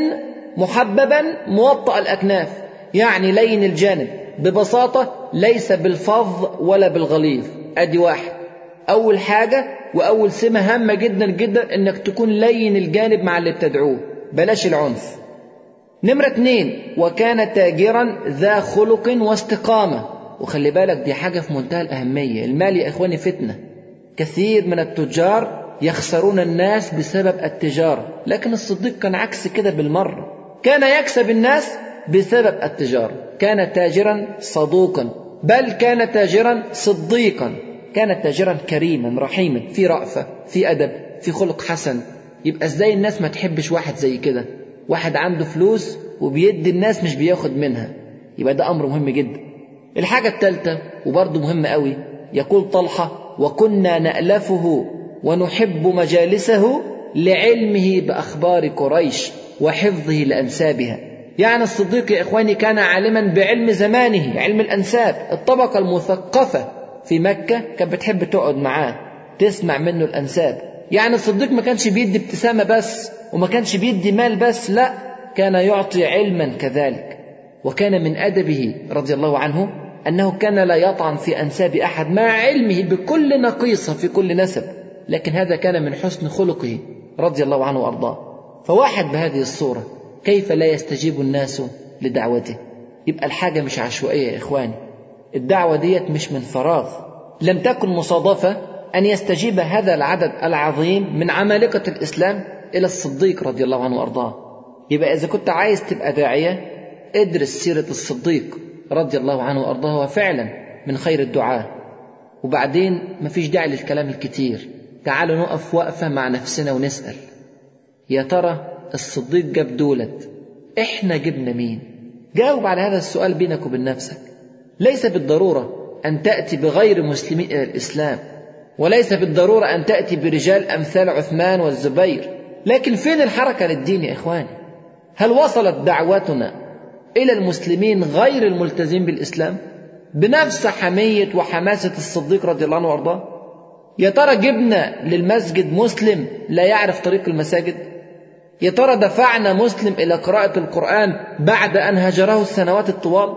محببا موطأ الأكناف يعني لين الجانب ببساطة ليس بالفظ ولا بالغليظ أدي واحد أول حاجة وأول سمة هامة جدا جدا إنك تكون لين الجانب مع اللي بتدعوه بلاش العنف نمرة اتنين وكان تاجرا ذا خلق واستقامة وخلي بالك دي حاجة في منتهى الأهمية المال يا إخواني فتنة كثير من التجار يخسرون الناس بسبب التجارة لكن الصديق كان عكس كده بالمرة كان يكسب الناس بسبب التجارة كان تاجرا صدوقا بل كان تاجرا صديقا كان تاجرا كريما رحيما في رأفة في أدب في خلق حسن يبقى ازاي الناس ما تحبش واحد زي كده واحد عنده فلوس وبيدي الناس مش بياخد منها يبقى ده أمر مهم جدا الحاجة الثالثة وبرضه مهمة قوي يقول طلحة وكنا نألفه ونحب مجالسه لعلمه بأخبار قريش وحفظه لأنسابها يعني الصديق يا إخواني كان عالما بعلم زمانه علم الأنساب الطبقة المثقفة في مكة كانت بتحب تقعد معاه تسمع منه الأنساب يعني الصديق ما كانش بيدي ابتسامة بس وما كانش بيدي مال بس لا كان يعطي علما كذلك وكان من أدبه رضي الله عنه أنه كان لا يطعن في أنساب أحد مع علمه بكل نقيصة في كل نسب لكن هذا كان من حسن خلقه رضي الله عنه وأرضاه فواحد بهذه الصورة كيف لا يستجيب الناس لدعوته يبقى الحاجة مش عشوائية يا إخواني الدعوة ديت مش من فراغ لم تكن مصادفة أن يستجيب هذا العدد العظيم من عمالقة الإسلام إلى الصديق رضي الله عنه وأرضاه يبقى إذا كنت عايز تبقى داعية ادرس سيرة الصديق رضي الله عنه وأرضاه وفعلا من خير الدعاة وبعدين مفيش داعي للكلام الكتير تعالوا نقف وقفة مع نفسنا ونسأل يا ترى الصديق جاب دولت احنا جبنا مين جاوب على هذا السؤال بينك وبين نفسك ليس بالضرورة أن تأتي بغير مسلمين إلى الإسلام وليس بالضرورة أن تأتي برجال أمثال عثمان والزبير لكن فين الحركة للدين يا إخواني هل وصلت دعوتنا إلى المسلمين غير الملتزمين بالإسلام بنفس حمية وحماسة الصديق رضي الله عنه وأرضاه يا ترى جبنا للمسجد مسلم لا يعرف طريق المساجد يا ترى دفعنا مسلم إلى قراءة القرآن بعد أن هجره السنوات الطوال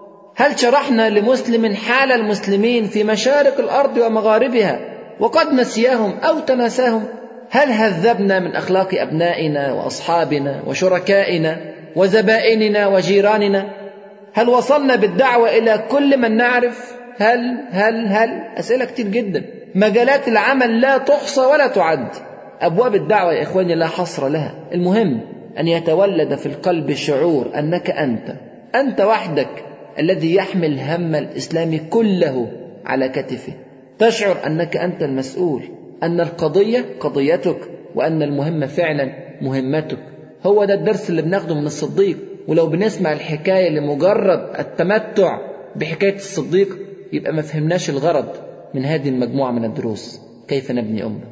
هل شرحنا لمسلم حال المسلمين في مشارق الأرض ومغاربها وقد نسياهم أو تناساهم هل هذبنا من أخلاق أبنائنا وأصحابنا وشركائنا وزبائننا وجيراننا هل وصلنا بالدعوة إلى كل من نعرف هل هل هل أسئلة كتير جدا مجالات العمل لا تحصى ولا تعد أبواب الدعوة يا إخواني لا حصر لها المهم أن يتولد في القلب شعور أنك أنت أنت وحدك الذي يحمل هم الإسلام كله على كتفه تشعر أنك أنت المسؤول أن القضية قضيتك وأن المهمة فعلا مهمتك هو ده الدرس اللي بناخده من الصديق ولو بنسمع الحكاية لمجرد التمتع بحكاية الصديق يبقى ما فهمناش الغرض من هذه المجموعة من الدروس كيف نبني أمة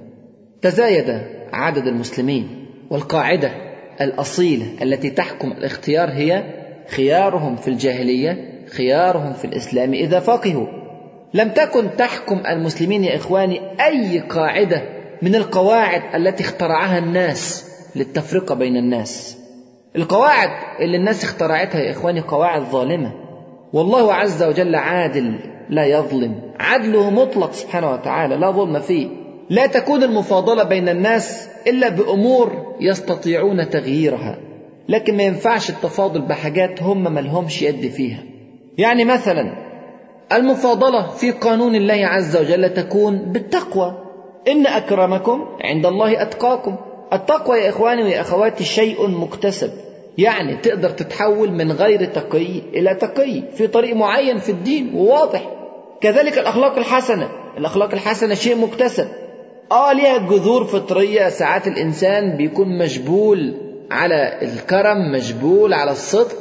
تزايد عدد المسلمين والقاعدة الأصيلة التي تحكم الاختيار هي خيارهم في الجاهلية خيارهم في الإسلام إذا فقهوا لم تكن تحكم المسلمين يا إخواني أي قاعدة من القواعد التي اخترعها الناس للتفرقة بين الناس القواعد اللي الناس اخترعتها يا إخواني قواعد ظالمة والله عز وجل عادل لا يظلم عدله مطلق سبحانه وتعالى لا ظلم فيه لا تكون المفاضلة بين الناس إلا بأمور يستطيعون تغييرها لكن ما ينفعش التفاضل بحاجات هم ملهمش يد فيها يعني مثلا المفاضلة في قانون الله عز وجل تكون بالتقوى إن أكرمكم عند الله أتقاكم التقوى يا إخواني ويا أخواتي شيء مكتسب يعني تقدر تتحول من غير تقي إلى تقي في طريق معين في الدين وواضح كذلك الأخلاق الحسنة الأخلاق الحسنة شيء مكتسب آه ليها جذور فطرية ساعات الإنسان بيكون مجبول على الكرم مجبول على الصدق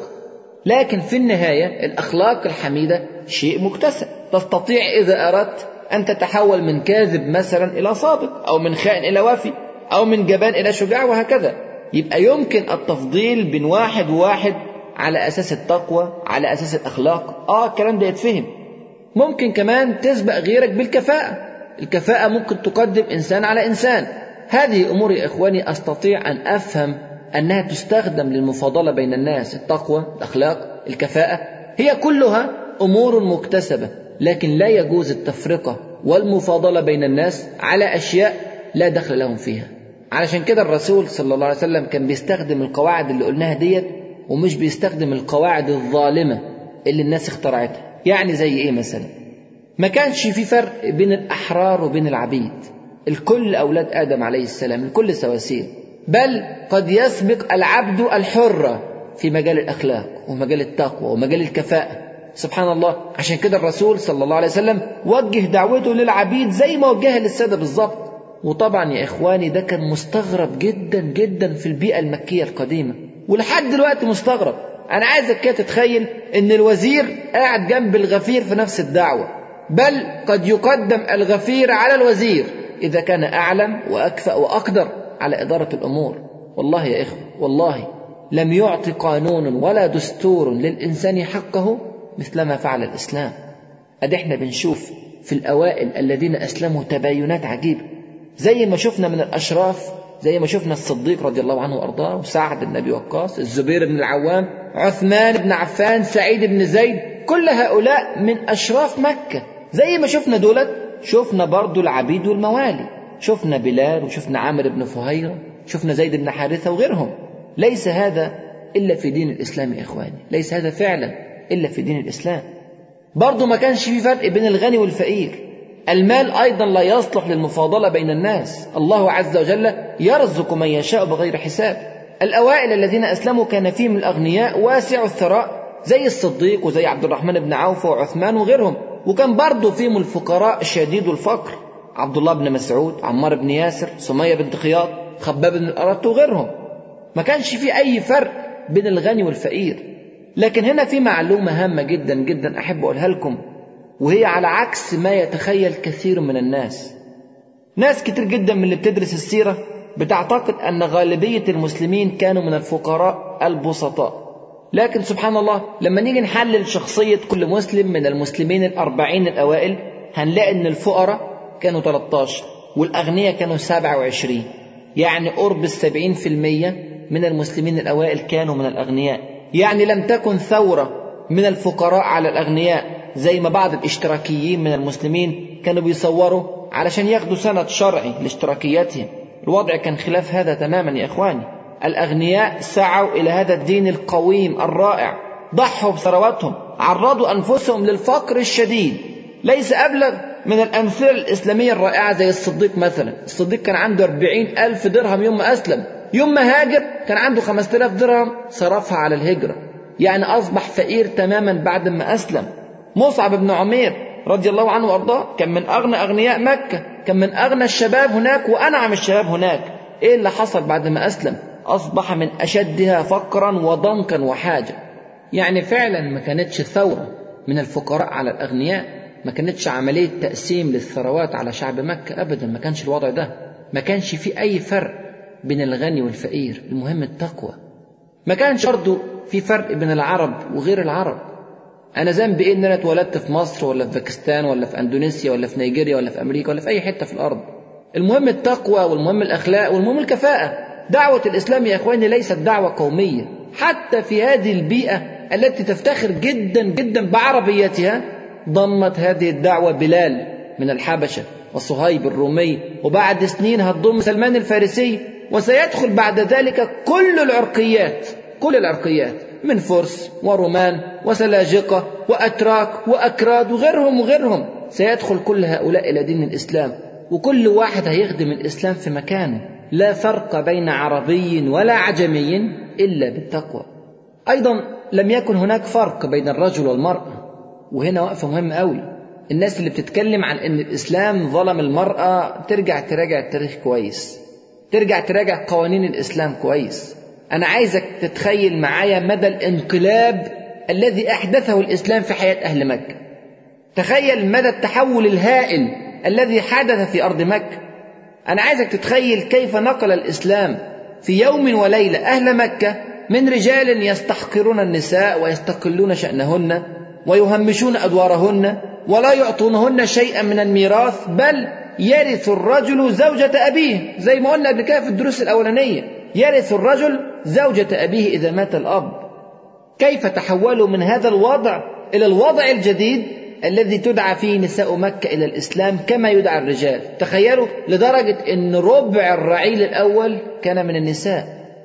لكن في النهاية الأخلاق الحميدة شيء مكتسب تستطيع إذا أردت أن تتحول من كاذب مثلا إلى صادق أو من خائن إلى وافي أو من جبان إلى شجاع وهكذا يبقى يمكن التفضيل بين واحد وواحد على أساس التقوى على أساس الأخلاق آه الكلام ده يتفهم ممكن كمان تسبق غيرك بالكفاءة الكفاءة ممكن تقدم إنسان على إنسان هذه أمور يا إخواني أستطيع أن أفهم أنها تستخدم للمفاضلة بين الناس التقوى الأخلاق الكفاءة هي كلها أمور مكتسبة لكن لا يجوز التفرقة والمفاضلة بين الناس على أشياء لا دخل لهم فيها علشان كده الرسول صلى الله عليه وسلم كان بيستخدم القواعد اللي قلناها ديت ومش بيستخدم القواعد الظالمة اللي الناس اخترعتها يعني زي ايه مثلا ما كانش في فرق بين الأحرار وبين العبيد الكل أولاد آدم عليه السلام الكل سواسية بل قد يسبق العبد الحرة في مجال الأخلاق ومجال التقوى ومجال الكفاءة سبحان الله عشان كده الرسول صلى الله عليه وسلم وجه دعوته للعبيد زي ما وجهها للسادة بالظبط وطبعا يا إخواني ده كان مستغرب جدا جدا في البيئة المكية القديمة ولحد دلوقتي مستغرب أنا عايزك كده تتخيل إن الوزير قاعد جنب الغفير في نفس الدعوة بل قد يقدم الغفير على الوزير إذا كان أعلم وأكفأ وأقدر على إدارة الأمور والله يا إخوة والله لم يعط قانون ولا دستور للإنسان حقه مثلما فعل الإسلام أدي احنا بنشوف في الأوائل الذين أسلموا تباينات عجيبة زي ما شفنا من الأشراف زي ما شفنا الصديق رضي الله عنه وأرضاه وسعد بن أبي وقاص الزبير بن العوام عثمان بن عفان سعيد بن زيد كل هؤلاء من أشراف مكة زي ما شفنا دولت شفنا برضو العبيد والموالي شفنا بلال وشفنا عامر بن فهيرة شفنا زيد بن حارثة وغيرهم ليس هذا إلا في دين الإسلام يا إخواني ليس هذا فعلا إلا في دين الإسلام برضو ما كانش في فرق بين الغني والفقير المال أيضا لا يصلح للمفاضلة بين الناس الله عز وجل يرزق من يشاء بغير حساب الأوائل الذين أسلموا كان فيهم الأغنياء واسع الثراء زي الصديق وزي عبد الرحمن بن عوف وعثمان وغيرهم وكان برضه فيهم الفقراء شديد الفقر عبد الله بن مسعود عمار بن ياسر سمية بنت خياط خباب بن الأرت وغيرهم ما كانش في أي فرق بين الغني والفقير لكن هنا في معلومة هامة جدا جدا أحب أقولها لكم وهي على عكس ما يتخيل كثير من الناس ناس كتير جدا من اللي بتدرس السيرة بتعتقد أن غالبية المسلمين كانوا من الفقراء البسطاء لكن سبحان الله لما نيجي نحلل شخصية كل مسلم من المسلمين الأربعين الأوائل هنلاقي أن الفقراء كانوا 13 والأغنياء كانوا 27 يعني قرب السبعين في المية من المسلمين الأوائل كانوا من الأغنياء يعني لم تكن ثورة من الفقراء على الأغنياء زي ما بعض الاشتراكيين من المسلمين كانوا بيصوروا علشان ياخدوا سند شرعي لاشتراكياتهم الوضع كان خلاف هذا تماما يا إخواني الأغنياء سعوا إلى هذا الدين القويم الرائع ضحوا بثرواتهم عرضوا أنفسهم للفقر الشديد ليس أبلغ من الأمثلة الإسلامية الرائعة زي الصديق مثلا الصديق كان عنده أربعين ألف درهم يوم ما أسلم يوم ما هاجر كان عنده خمسة آلاف درهم صرفها على الهجرة يعني أصبح فقير تماما بعد ما أسلم مصعب بن عمير رضي الله عنه وأرضاه كان من أغنى أغنياء مكة كان من أغنى الشباب هناك وأنعم الشباب هناك إيه اللي حصل بعد ما أسلم أصبح من أشدها فقرا وضنكا وحاجة يعني فعلا ما كانتش ثورة من الفقراء على الأغنياء ما كانتش عملية تقسيم للثروات على شعب مكة أبدا ما كانش الوضع ده ما كانش في أي فرق بين الغني والفقير المهم التقوى ما كانش برضه في فرق بين العرب وغير العرب أنا ذنبي إيه إن أنا اتولدت في مصر ولا في باكستان ولا في أندونيسيا ولا في نيجيريا ولا في أمريكا ولا في أي حتة في الأرض المهم التقوى والمهم الأخلاق والمهم الكفاءة دعوة الإسلام يا إخواني ليست دعوة قومية حتى في هذه البيئة التي تفتخر جدا جدا بعربيتها ضمت هذه الدعوة بلال من الحبشة وصهيب الرومي وبعد سنين هتضم سلمان الفارسي وسيدخل بعد ذلك كل العرقيات كل العرقيات من فرس ورومان وسلاجقة وأتراك وأكراد وغيرهم وغيرهم سيدخل كل هؤلاء إلى دين الإسلام وكل واحد هيخدم الإسلام في مكانه لا فرق بين عربي ولا عجمي إلا بالتقوى أيضا لم يكن هناك فرق بين الرجل والمرأة وهنا وقفة مهمة قوي الناس اللي بتتكلم عن ان الاسلام ظلم المرأة ترجع تراجع التاريخ كويس ترجع تراجع قوانين الاسلام كويس انا عايزك تتخيل معايا مدى الانقلاب الذي احدثه الاسلام في حياة اهل مكة تخيل مدى التحول الهائل الذي حدث في ارض مكة انا عايزك تتخيل كيف نقل الاسلام في يوم وليلة اهل مكة من رجال يستحقرون النساء ويستقلون شأنهن ويهمشون أدوارهن ولا يعطونهن شيئا من الميراث بل يرث الرجل زوجة أبيه زي ما قلنا قبل كده في الدروس الأولانية يرث الرجل زوجة أبيه إذا مات الأب كيف تحولوا من هذا الوضع إلى الوضع الجديد الذي تدعى فيه نساء مكة إلى الإسلام كما يدعى الرجال تخيلوا لدرجة أن ربع الرعيل الأول كان من النساء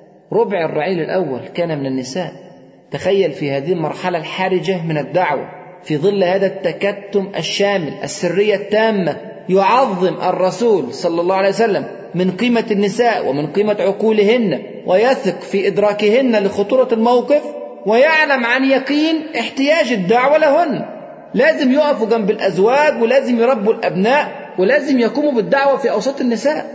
ربع الرعيل الأول كان من النساء تخيل في هذه المرحلة الحرجة من الدعوة في ظل هذا التكتم الشامل السرية التامة يعظم الرسول صلى الله عليه وسلم من قيمة النساء ومن قيمة عقولهن ويثق في إدراكهن لخطورة الموقف ويعلم عن يقين احتياج الدعوة لهن لازم يقفوا جنب الأزواج ولازم يربوا الأبناء ولازم يقوموا بالدعوة في أوساط النساء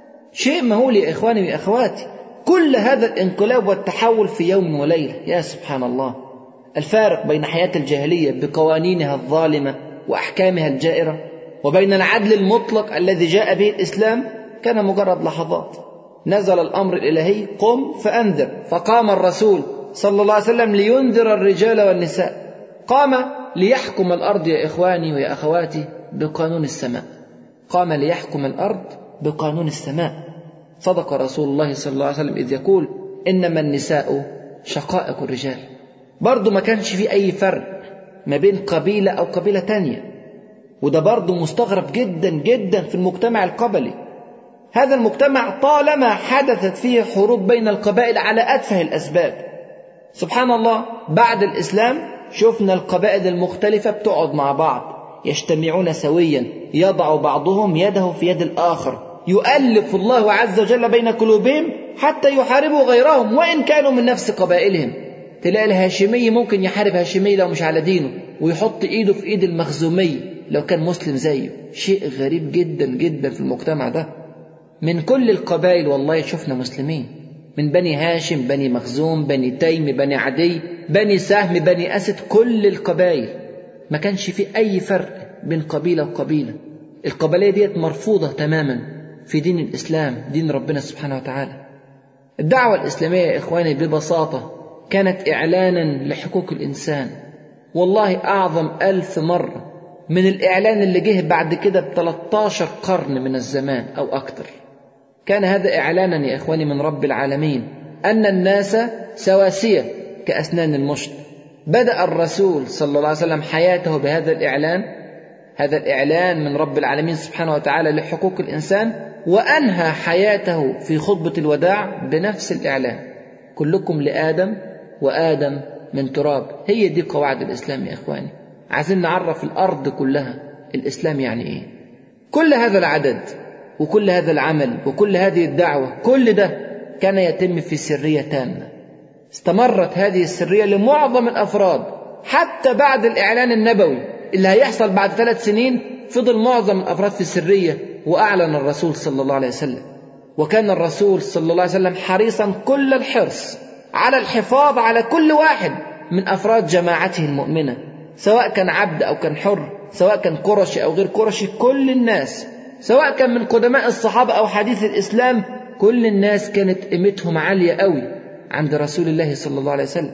شيء مهول يا إخواني وأخواتي كل هذا الانقلاب والتحول في يوم وليلة يا سبحان الله الفارق بين حياة الجاهلية بقوانينها الظالمة وأحكامها الجائرة وبين العدل المطلق الذي جاء به الإسلام كان مجرد لحظات نزل الأمر الإلهي قم فأنذر فقام الرسول صلى الله عليه وسلم لينذر الرجال والنساء قام ليحكم الأرض يا إخواني ويا أخواتي بقانون السماء قام ليحكم الأرض بقانون السماء صدق رسول الله صلى الله عليه وسلم إذ يقول إنما النساء شقائق الرجال برضه ما كانش في أي فرق ما بين قبيلة أو قبيلة تانية وده برضه مستغرب جدا جدا في المجتمع القبلي هذا المجتمع طالما حدثت فيه حروب بين القبائل على أتفه الأسباب سبحان الله بعد الإسلام شفنا القبائل المختلفة بتقعد مع بعض يجتمعون سويا يضع بعضهم يده في يد الآخر يؤلف الله عز وجل بين قلوبهم حتى يحاربوا غيرهم وإن كانوا من نفس قبائلهم تلاقي الهاشمي ممكن يحارب هاشمي لو مش على دينه ويحط ايده في ايد المخزومي لو كان مسلم زيه شيء غريب جدا جدا في المجتمع ده من كل القبائل والله شفنا مسلمين من بني هاشم بني مخزوم بني تيم بني عدي بني سهم بني أسد كل القبائل ما كانش في أي فرق بين قبيلة وقبيلة القبلية ديت مرفوضة تماما في دين الإسلام دين ربنا سبحانه وتعالى الدعوة الإسلامية يا إخواني ببساطة كانت إعلانا لحقوق الإنسان والله أعظم ألف مرة من الإعلان اللي جه بعد كده ب 13 قرن من الزمان أو أكثر كان هذا إعلانا يا إخواني من رب العالمين أن الناس سواسية كأسنان المشط بدأ الرسول صلى الله عليه وسلم حياته بهذا الإعلان هذا الإعلان من رب العالمين سبحانه وتعالى لحقوق الإنسان وأنهى حياته في خطبة الوداع بنفس الإعلان كلكم لآدم وآدم من تراب هي دي قواعد الإسلام يا إخواني عايزين نعرف الأرض كلها الإسلام يعني إيه كل هذا العدد وكل هذا العمل وكل هذه الدعوة كل ده كان يتم في سرية تامة استمرت هذه السرية لمعظم الأفراد حتى بعد الإعلان النبوي اللي هيحصل بعد ثلاث سنين فضل معظم الأفراد في السرية وأعلن الرسول صلى الله عليه وسلم وكان الرسول صلى الله عليه وسلم حريصا كل الحرص على الحفاظ على كل واحد من أفراد جماعته المؤمنة سواء كان عبد أو كان حر سواء كان قرشي أو غير قرشي كل الناس سواء كان من قدماء الصحابة أو حديث الإسلام كل الناس كانت قيمتهم عالية قوي عند رسول الله صلى الله عليه وسلم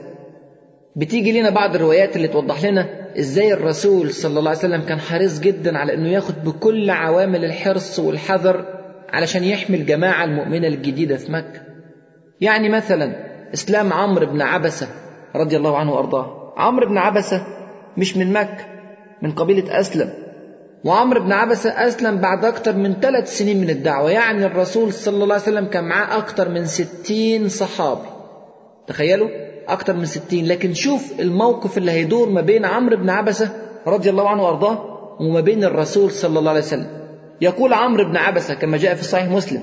بتيجي لنا بعض الروايات اللي توضح لنا ازاي الرسول صلى الله عليه وسلم كان حريص جدا على انه ياخد بكل عوامل الحرص والحذر علشان يحمي الجماعة المؤمنة الجديدة في مكة يعني مثلا اسلام عمرو بن عبسة رضي الله عنه وارضاه عمرو بن عبسة مش من مكة من قبيلة أسلم وعمرو بن عبسة أسلم بعد أكثر من ثلاث سنين من الدعوة يعني الرسول صلى الله عليه وسلم كان معاه أكثر من ستين صحابي تخيلوا أكثر من ستين لكن شوف الموقف اللي هيدور ما بين عمرو بن عبسة رضي الله عنه وأرضاه وما بين الرسول صلى الله عليه وسلم يقول عمرو بن عبسة كما جاء في صحيح مسلم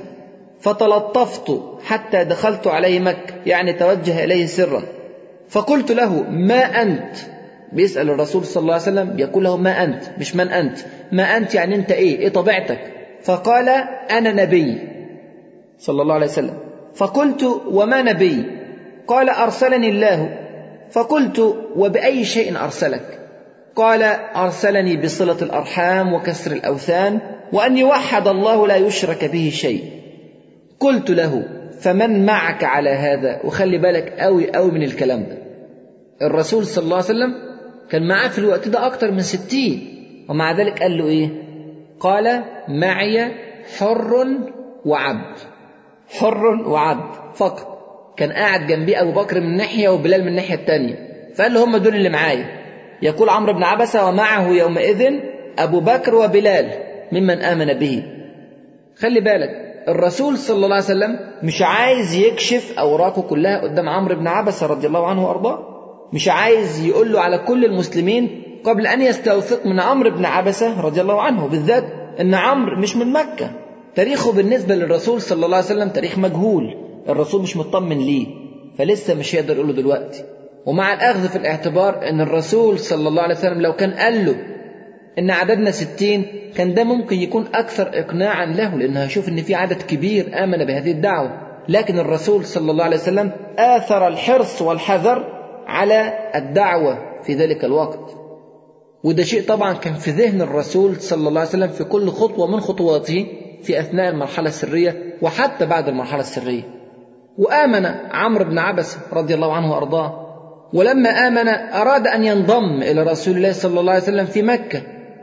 فتلطفت حتى دخلت عليه مكة يعني توجه إليه سرا فقلت له ما أنت بيسأل الرسول صلى الله عليه وسلم يقول له ما أنت مش من أنت ما أنت يعني أنت إيه إيه طبيعتك فقال أنا نبي صلى الله عليه وسلم فقلت وما نبي قال أرسلني الله فقلت وبأي شيء أرسلك قال أرسلني بصلة الأرحام وكسر الأوثان وأن يوحد الله لا يشرك به شيء قلت له فمن معك على هذا وخلي بالك قوي قوي من الكلام ده الرسول صلى الله عليه وسلم كان معاه في الوقت ده أكتر من ستين ومع ذلك قال له إيه قال معي حر وعبد حر وعبد فقط كان قاعد جنبيه أبو بكر من ناحية وبلال من الناحية التانية فقال له هم دول اللي معايا يقول عمرو بن عبسة ومعه يومئذ أبو بكر وبلال ممن آمن به خلي بالك الرسول صلى الله عليه وسلم مش عايز يكشف أوراقه كلها قدام عمرو بن عبسة رضي الله عنه وأرضاه مش عايز يقول له على كل المسلمين قبل أن يستوثق من عمرو بن عبسة رضي الله عنه بالذات أن عمرو مش من مكة تاريخه بالنسبة للرسول صلى الله عليه وسلم تاريخ مجهول الرسول مش مطمن ليه فلسه مش هيقدر يقول له دلوقتي ومع الأخذ في الاعتبار أن الرسول صلى الله عليه وسلم لو كان قال له إن عددنا ستين كان ده ممكن يكون أكثر إقناعا له لأنه هيشوف إن في عدد كبير آمن بهذه الدعوة لكن الرسول صلى الله عليه وسلم آثر الحرص والحذر على الدعوة في ذلك الوقت وده شيء طبعا كان في ذهن الرسول صلى الله عليه وسلم في كل خطوة من خطواته في أثناء المرحلة السرية وحتى بعد المرحلة السرية وآمن عمرو بن عبس رضي الله عنه وأرضاه ولما آمن أراد أن ينضم إلى رسول الله صلى الله عليه وسلم في مكة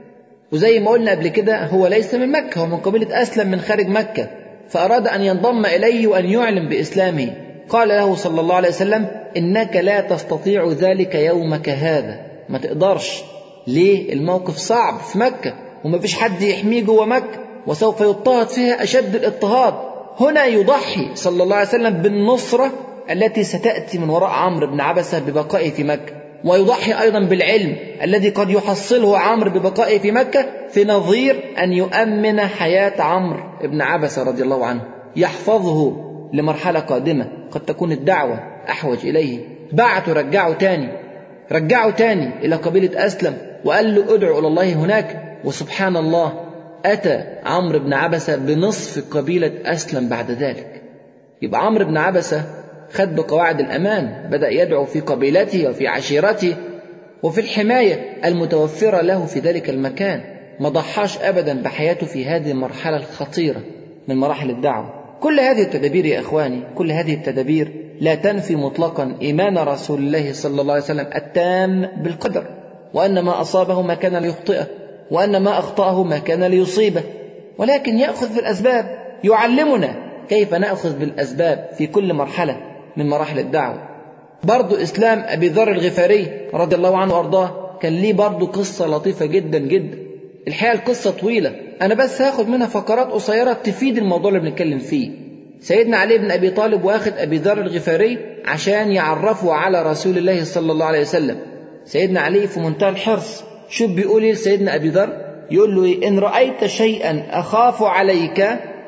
وزي ما قلنا قبل كده هو ليس من مكة هو من قبيلة أسلم من خارج مكة فأراد أن ينضم إليه وأن يعلن بإسلامه قال له صلى الله عليه وسلم إنك لا تستطيع ذلك يومك هذا ما تقدرش ليه الموقف صعب في مكة وما فيش حد يحميه جوه مكة وسوف يضطهد فيها أشد الاضطهاد هنا يضحي صلى الله عليه وسلم بالنصرة التي ستأتي من وراء عمرو بن عبسة ببقائه في مكة ويضحي أيضا بالعلم الذي قد يحصله عمرو ببقائه في مكة في نظير أن يؤمن حياة عمرو بن عبسة رضي الله عنه يحفظه لمرحلة قادمة قد تكون الدعوة أحوج إليه بعته رجعه تاني رجعه تاني إلى قبيلة أسلم وقال له ادعو إلى الله هناك وسبحان الله أتى عمرو بن عبسة بنصف قبيلة أسلم بعد ذلك يبقى عمرو بن عبسة خد بقواعد الأمان بدأ يدعو في قبيلته وفي عشيرته وفي الحماية المتوفرة له في ذلك المكان ما ضحاش أبدا بحياته في هذه المرحلة الخطيرة من مراحل الدعوة كل هذه التدابير يا إخواني كل هذه التدابير لا تنفي مطلقا إيمان رسول الله صلى الله عليه وسلم التام بالقدر وأن ما أصابه ما كان ليخطئه وأن ما أخطأه ما كان ليصيبه ولكن يأخذ بالأسباب يعلمنا كيف نأخذ بالأسباب في كل مرحلة من مراحل الدعوة برضو إسلام أبي ذر الغفاري رضي الله عنه وأرضاه كان ليه برضو قصة لطيفة جدا جدا الحقيقة القصة طويلة أنا بس هاخد منها فقرات قصيرة تفيد الموضوع اللي بنتكلم فيه سيدنا علي بن أبي طالب واخد أبي ذر الغفاري عشان يعرفه على رسول الله صلى الله عليه وسلم سيدنا علي في منتهى الحرص شوف بيقول ايه لسيدنا ابي ذر يقول له إيه؟ ان رايت شيئا اخاف عليك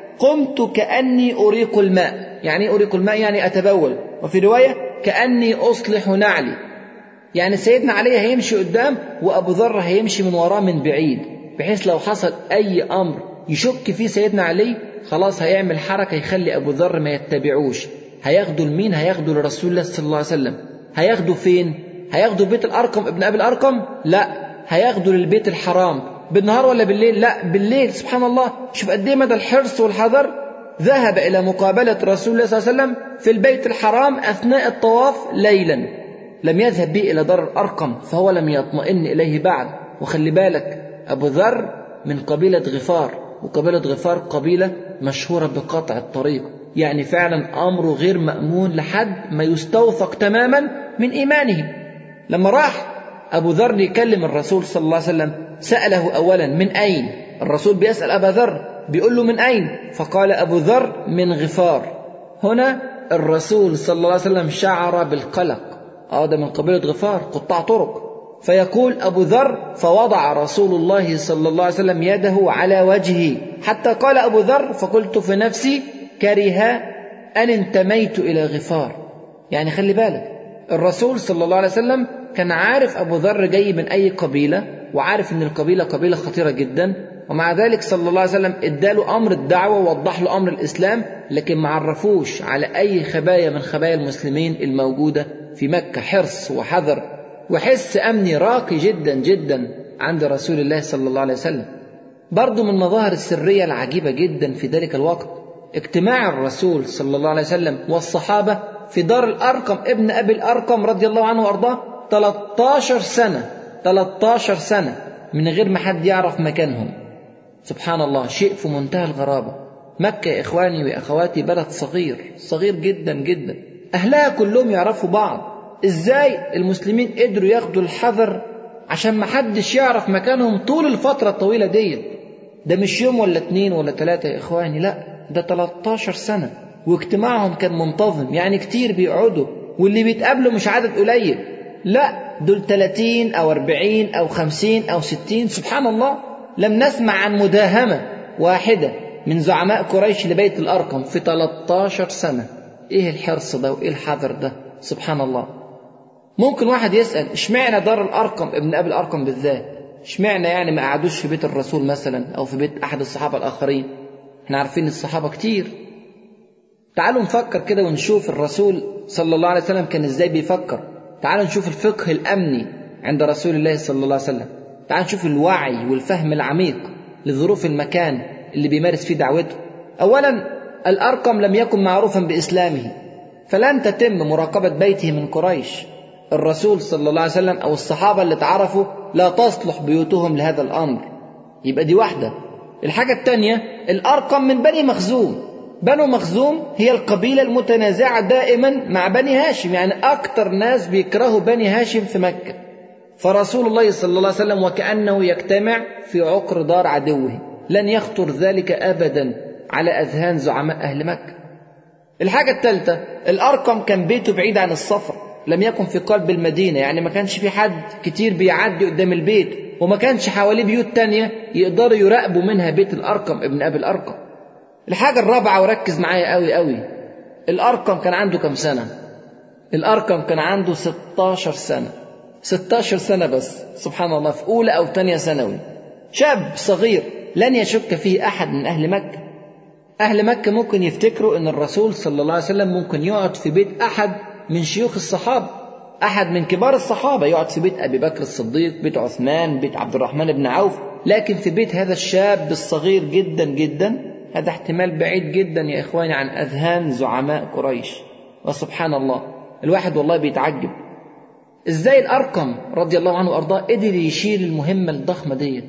قمت كاني اريق الماء يعني اريق الماء يعني اتبول وفي روايه كاني اصلح نعلي يعني سيدنا علي هيمشي قدام وابو ذر هيمشي من وراه من بعيد بحيث لو حصل اي امر يشك فيه سيدنا علي خلاص هيعمل حركه يخلي ابو ذر ما يتبعوش هياخدوا لمين هياخدوا لرسول الله صلى الله عليه وسلم هياخدوا فين هياخدوا بيت الارقم ابن ابي الارقم لا هياخدوا للبيت الحرام بالنهار ولا بالليل لا بالليل سبحان الله شوف قد ايه مدى الحرص والحذر ذهب الى مقابله رسول الله صلى الله عليه وسلم في البيت الحرام اثناء الطواف ليلا لم يذهب به الى دار الارقم فهو لم يطمئن اليه بعد وخلي بالك ابو ذر من قبيله غفار وقبيله غفار قبيله مشهوره بقطع الطريق يعني فعلا امره غير مامون لحد ما يستوثق تماما من ايمانه لما راح أبو ذر يكلم الرسول صلى الله عليه وسلم سأله أولا من أين الرسول بيسأل أبا ذر بيقول له من أين فقال أبو ذر من غفار هنا الرسول صلى الله عليه وسلم شعر بالقلق اه ده من قبيلة غفار قطاع طرق فيقول أبو ذر فوضع رسول الله صلى الله عليه وسلم يده على وجهه حتى قال أبو ذر فقلت في نفسي كره أن انتميت إلى غفار يعني خلي بالك الرسول صلى الله عليه وسلم كان عارف أبو ذر جاي من أي قبيلة وعارف أن القبيلة قبيلة خطيرة جدا ومع ذلك صلى الله عليه وسلم اداله أمر الدعوة ووضح له أمر الإسلام لكن ما عرفوش على أي خبايا من خبايا المسلمين الموجودة في مكة حرص وحذر وحس أمني راقي جدا جدا عند رسول الله صلى الله عليه وسلم برضو من مظاهر السرية العجيبة جدا في ذلك الوقت اجتماع الرسول صلى الله عليه وسلم والصحابة في دار الأرقم ابن أبي الأرقم رضي الله عنه وأرضاه 13 سنة 13 سنة من غير ما حد يعرف مكانهم سبحان الله شيء في منتهى الغرابة مكة يا إخواني وأخواتي بلد صغير صغير جدا جدا أهلها كلهم يعرفوا بعض إزاي المسلمين قدروا ياخدوا الحذر عشان ما حدش يعرف مكانهم طول الفترة الطويلة دي ده مش يوم ولا اتنين ولا تلاتة يا إخواني لا ده 13 سنة واجتماعهم كان منتظم يعني كتير بيقعدوا واللي بيتقابلوا مش عدد قليل لا دول 30 أو 40 أو 50 أو 60 سبحان الله لم نسمع عن مداهمة واحدة من زعماء قريش لبيت الأرقم في 13 سنة إيه الحرص ده وإيه الحذر ده سبحان الله ممكن واحد يسأل اشمعنى دار الأرقم ابن أبي الأرقم بالذات اشمعنى يعني ما قعدوش في بيت الرسول مثلا أو في بيت أحد الصحابة الآخرين احنا عارفين الصحابة كتير تعالوا نفكر كده ونشوف الرسول صلى الله عليه وسلم كان ازاي بيفكر تعالوا نشوف الفقه الأمني عند رسول الله صلى الله عليه وسلم تعالوا نشوف الوعي والفهم العميق لظروف المكان اللي بيمارس فيه دعوته أولا الأرقم لم يكن معروفا بإسلامه فلن تتم مراقبة بيته من قريش الرسول صلى الله عليه وسلم أو الصحابة اللي تعرفوا لا تصلح بيوتهم لهذا الأمر يبقى دي واحدة الحاجة الثانية الأرقم من بني مخزوم بنو مخزوم هي القبيلة المتنازعة دائما مع بني هاشم يعني أكثر ناس بيكرهوا بني هاشم في مكة فرسول الله صلى الله عليه وسلم وكأنه يجتمع في عقر دار عدوه لن يخطر ذلك أبدا على أذهان زعماء أهل مكة الحاجة الثالثة الأرقم كان بيته بعيد عن السفر لم يكن في قلب المدينة يعني ما كانش في حد كتير بيعدي قدام البيت وما كانش حواليه بيوت تانية يقدروا يراقبوا منها بيت الأرقم ابن أبي الأرقم الحاجة الرابعة وركز معايا قوي قوي الأرقم كان عنده كم سنة الأرقم كان عنده 16 سنة 16 سنة بس سبحان الله في أولى أو تانية ثانوي شاب صغير لن يشك فيه أحد من أهل مكة أهل مكة ممكن يفتكروا أن الرسول صلى الله عليه وسلم ممكن يقعد في بيت أحد من شيوخ الصحابة أحد من كبار الصحابة يقعد في بيت أبي بكر الصديق بيت عثمان بيت عبد الرحمن بن عوف لكن في بيت هذا الشاب الصغير جدا جدا هذا احتمال بعيد جدا يا إخواني عن أذهان زعماء قريش وسبحان الله الواحد والله بيتعجب ازاي الأرقم رضي الله عنه وأرضاه قدر يشيل المهمة الضخمة ديت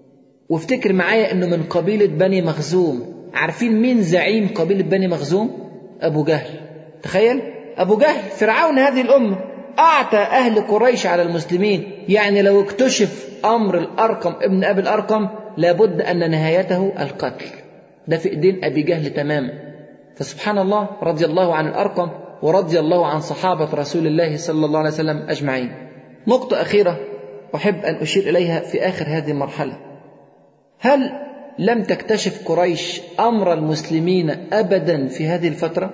وافتكر معايا انه من قبيلة بني مخزوم عارفين مين زعيم قبيلة بني مخزوم أبو جهل تخيل أبو جهل فرعون هذه الأمة أعتى أهل قريش على المسلمين يعني لو اكتشف أمر الأرقم ابن أبي الأرقم لابد أن نهايته القتل ده في إيدين أبي جهل تماما فسبحان الله رضي الله عن الأرقم ورضي الله عن صحابة رسول الله صلى الله عليه وسلم أجمعين نقطة أخيرة أحب أن أشير إليها في آخر هذه المرحلة هل لم تكتشف قريش أمر المسلمين أبدا في هذه الفترة؟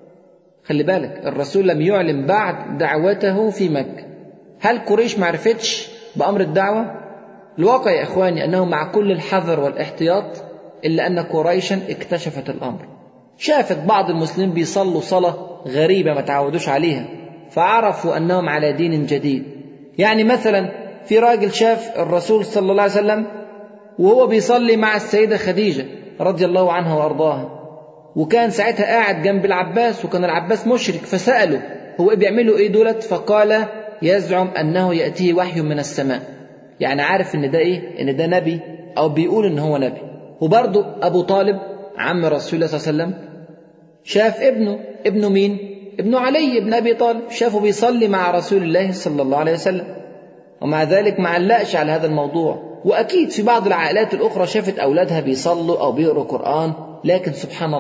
خلي بالك الرسول لم يعلن بعد دعوته في مكة هل قريش ما عرفتش بأمر الدعوة؟ الواقع يا إخواني أنه مع كل الحذر والاحتياط إلا أن قريشا اكتشفت الأمر شافت بعض المسلمين بيصلوا صلاة غريبة ما تعودوش عليها فعرفوا أنهم على دين جديد يعني مثلا في راجل شاف الرسول صلى الله عليه وسلم وهو بيصلي مع السيدة خديجة رضي الله عنها وأرضاها وكان ساعتها قاعد جنب العباس وكان العباس مشرك فسأله هو إيه بيعملوا إيه دولت فقال يزعم أنه يأتيه وحي من السماء يعني عارف إن ده إيه إن ده نبي أو بيقول إن هو نبي وبرضه أبو طالب عم رسول الله صلى الله عليه وسلم شاف ابنه ابنه مين ابنه علي ابن أبي طالب شافه بيصلي مع رسول الله صلى الله عليه وسلم ومع ذلك ما علقش على هذا الموضوع وأكيد في بعض العائلات الأخرى شافت أولادها بيصلوا أو بيقروا قرآن لكن سبحان الله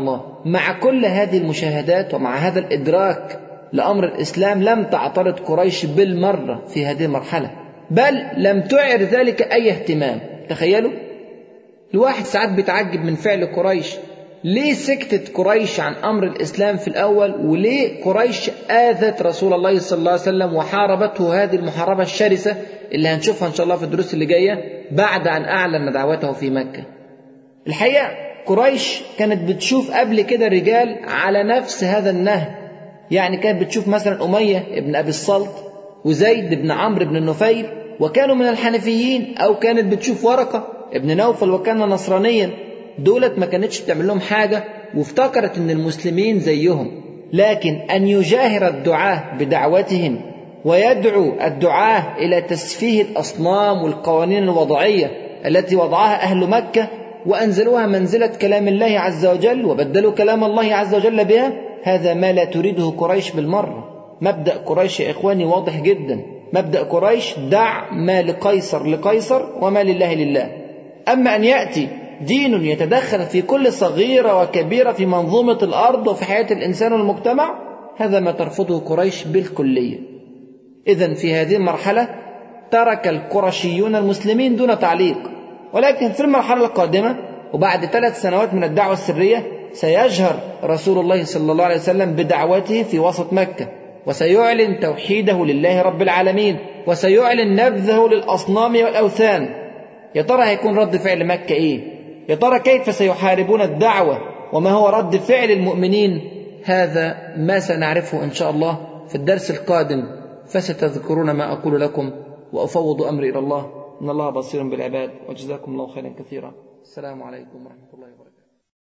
مع كل هذه المشاهدات ومع هذا الإدراك لأمر الإسلام لم تعترض قريش بالمرة في هذه المرحلة بل لم تعر ذلك أي اهتمام تخيلوا الواحد ساعات بيتعجب من فعل قريش ليه سكتت قريش عن أمر الإسلام في الأول وليه قريش آذت رسول الله صلى الله عليه وسلم وحاربته هذه المحاربة الشرسة اللي هنشوفها إن شاء الله في الدروس اللي جاية بعد أن أعلن دعوته في مكة الحقيقة قريش كانت بتشوف قبل كده رجال على نفس هذا النهج يعني كانت بتشوف مثلا أمية ابن أبي الصلت وزيد بن عمرو بن النفيل وكانوا من الحنفيين أو كانت بتشوف ورقة ابن نوفل وكان نصرانيا دولت ما كانتش بتعمل لهم حاجة وافتكرت ان المسلمين زيهم لكن ان يجاهر الدعاة بدعوتهم ويدعو الدعاة الى تسفيه الاصنام والقوانين الوضعية التي وضعها اهل مكة وانزلوها منزلة كلام الله عز وجل وبدلوا كلام الله عز وجل بها هذا ما لا تريده قريش بالمرة مبدأ قريش يا إخواني واضح جدا مبدأ قريش دع ما لقيصر لقيصر وما لله لله أما أن يأتي دين يتدخل في كل صغيرة وكبيرة في منظومة الأرض وفي حياة الإنسان والمجتمع هذا ما ترفضه قريش بالكلية إذا في هذه المرحلة ترك القرشيون المسلمين دون تعليق ولكن في المرحلة القادمة وبعد ثلاث سنوات من الدعوة السرية سيجهر رسول الله صلى الله عليه وسلم بدعوته في وسط مكة وسيعلن توحيده لله رب العالمين وسيعلن نبذه للأصنام والأوثان يا ترى هيكون رد فعل مكة إيه يا ترى كيف سيحاربون الدعوة وما هو رد فعل المؤمنين هذا ما سنعرفه إن شاء الله في الدرس القادم فستذكرون ما أقول لكم وأفوض أمري إلى الله إن الله بصير بالعباد وجزاكم الله خيرا كثيرا السلام عليكم ورحمة الله وبركاته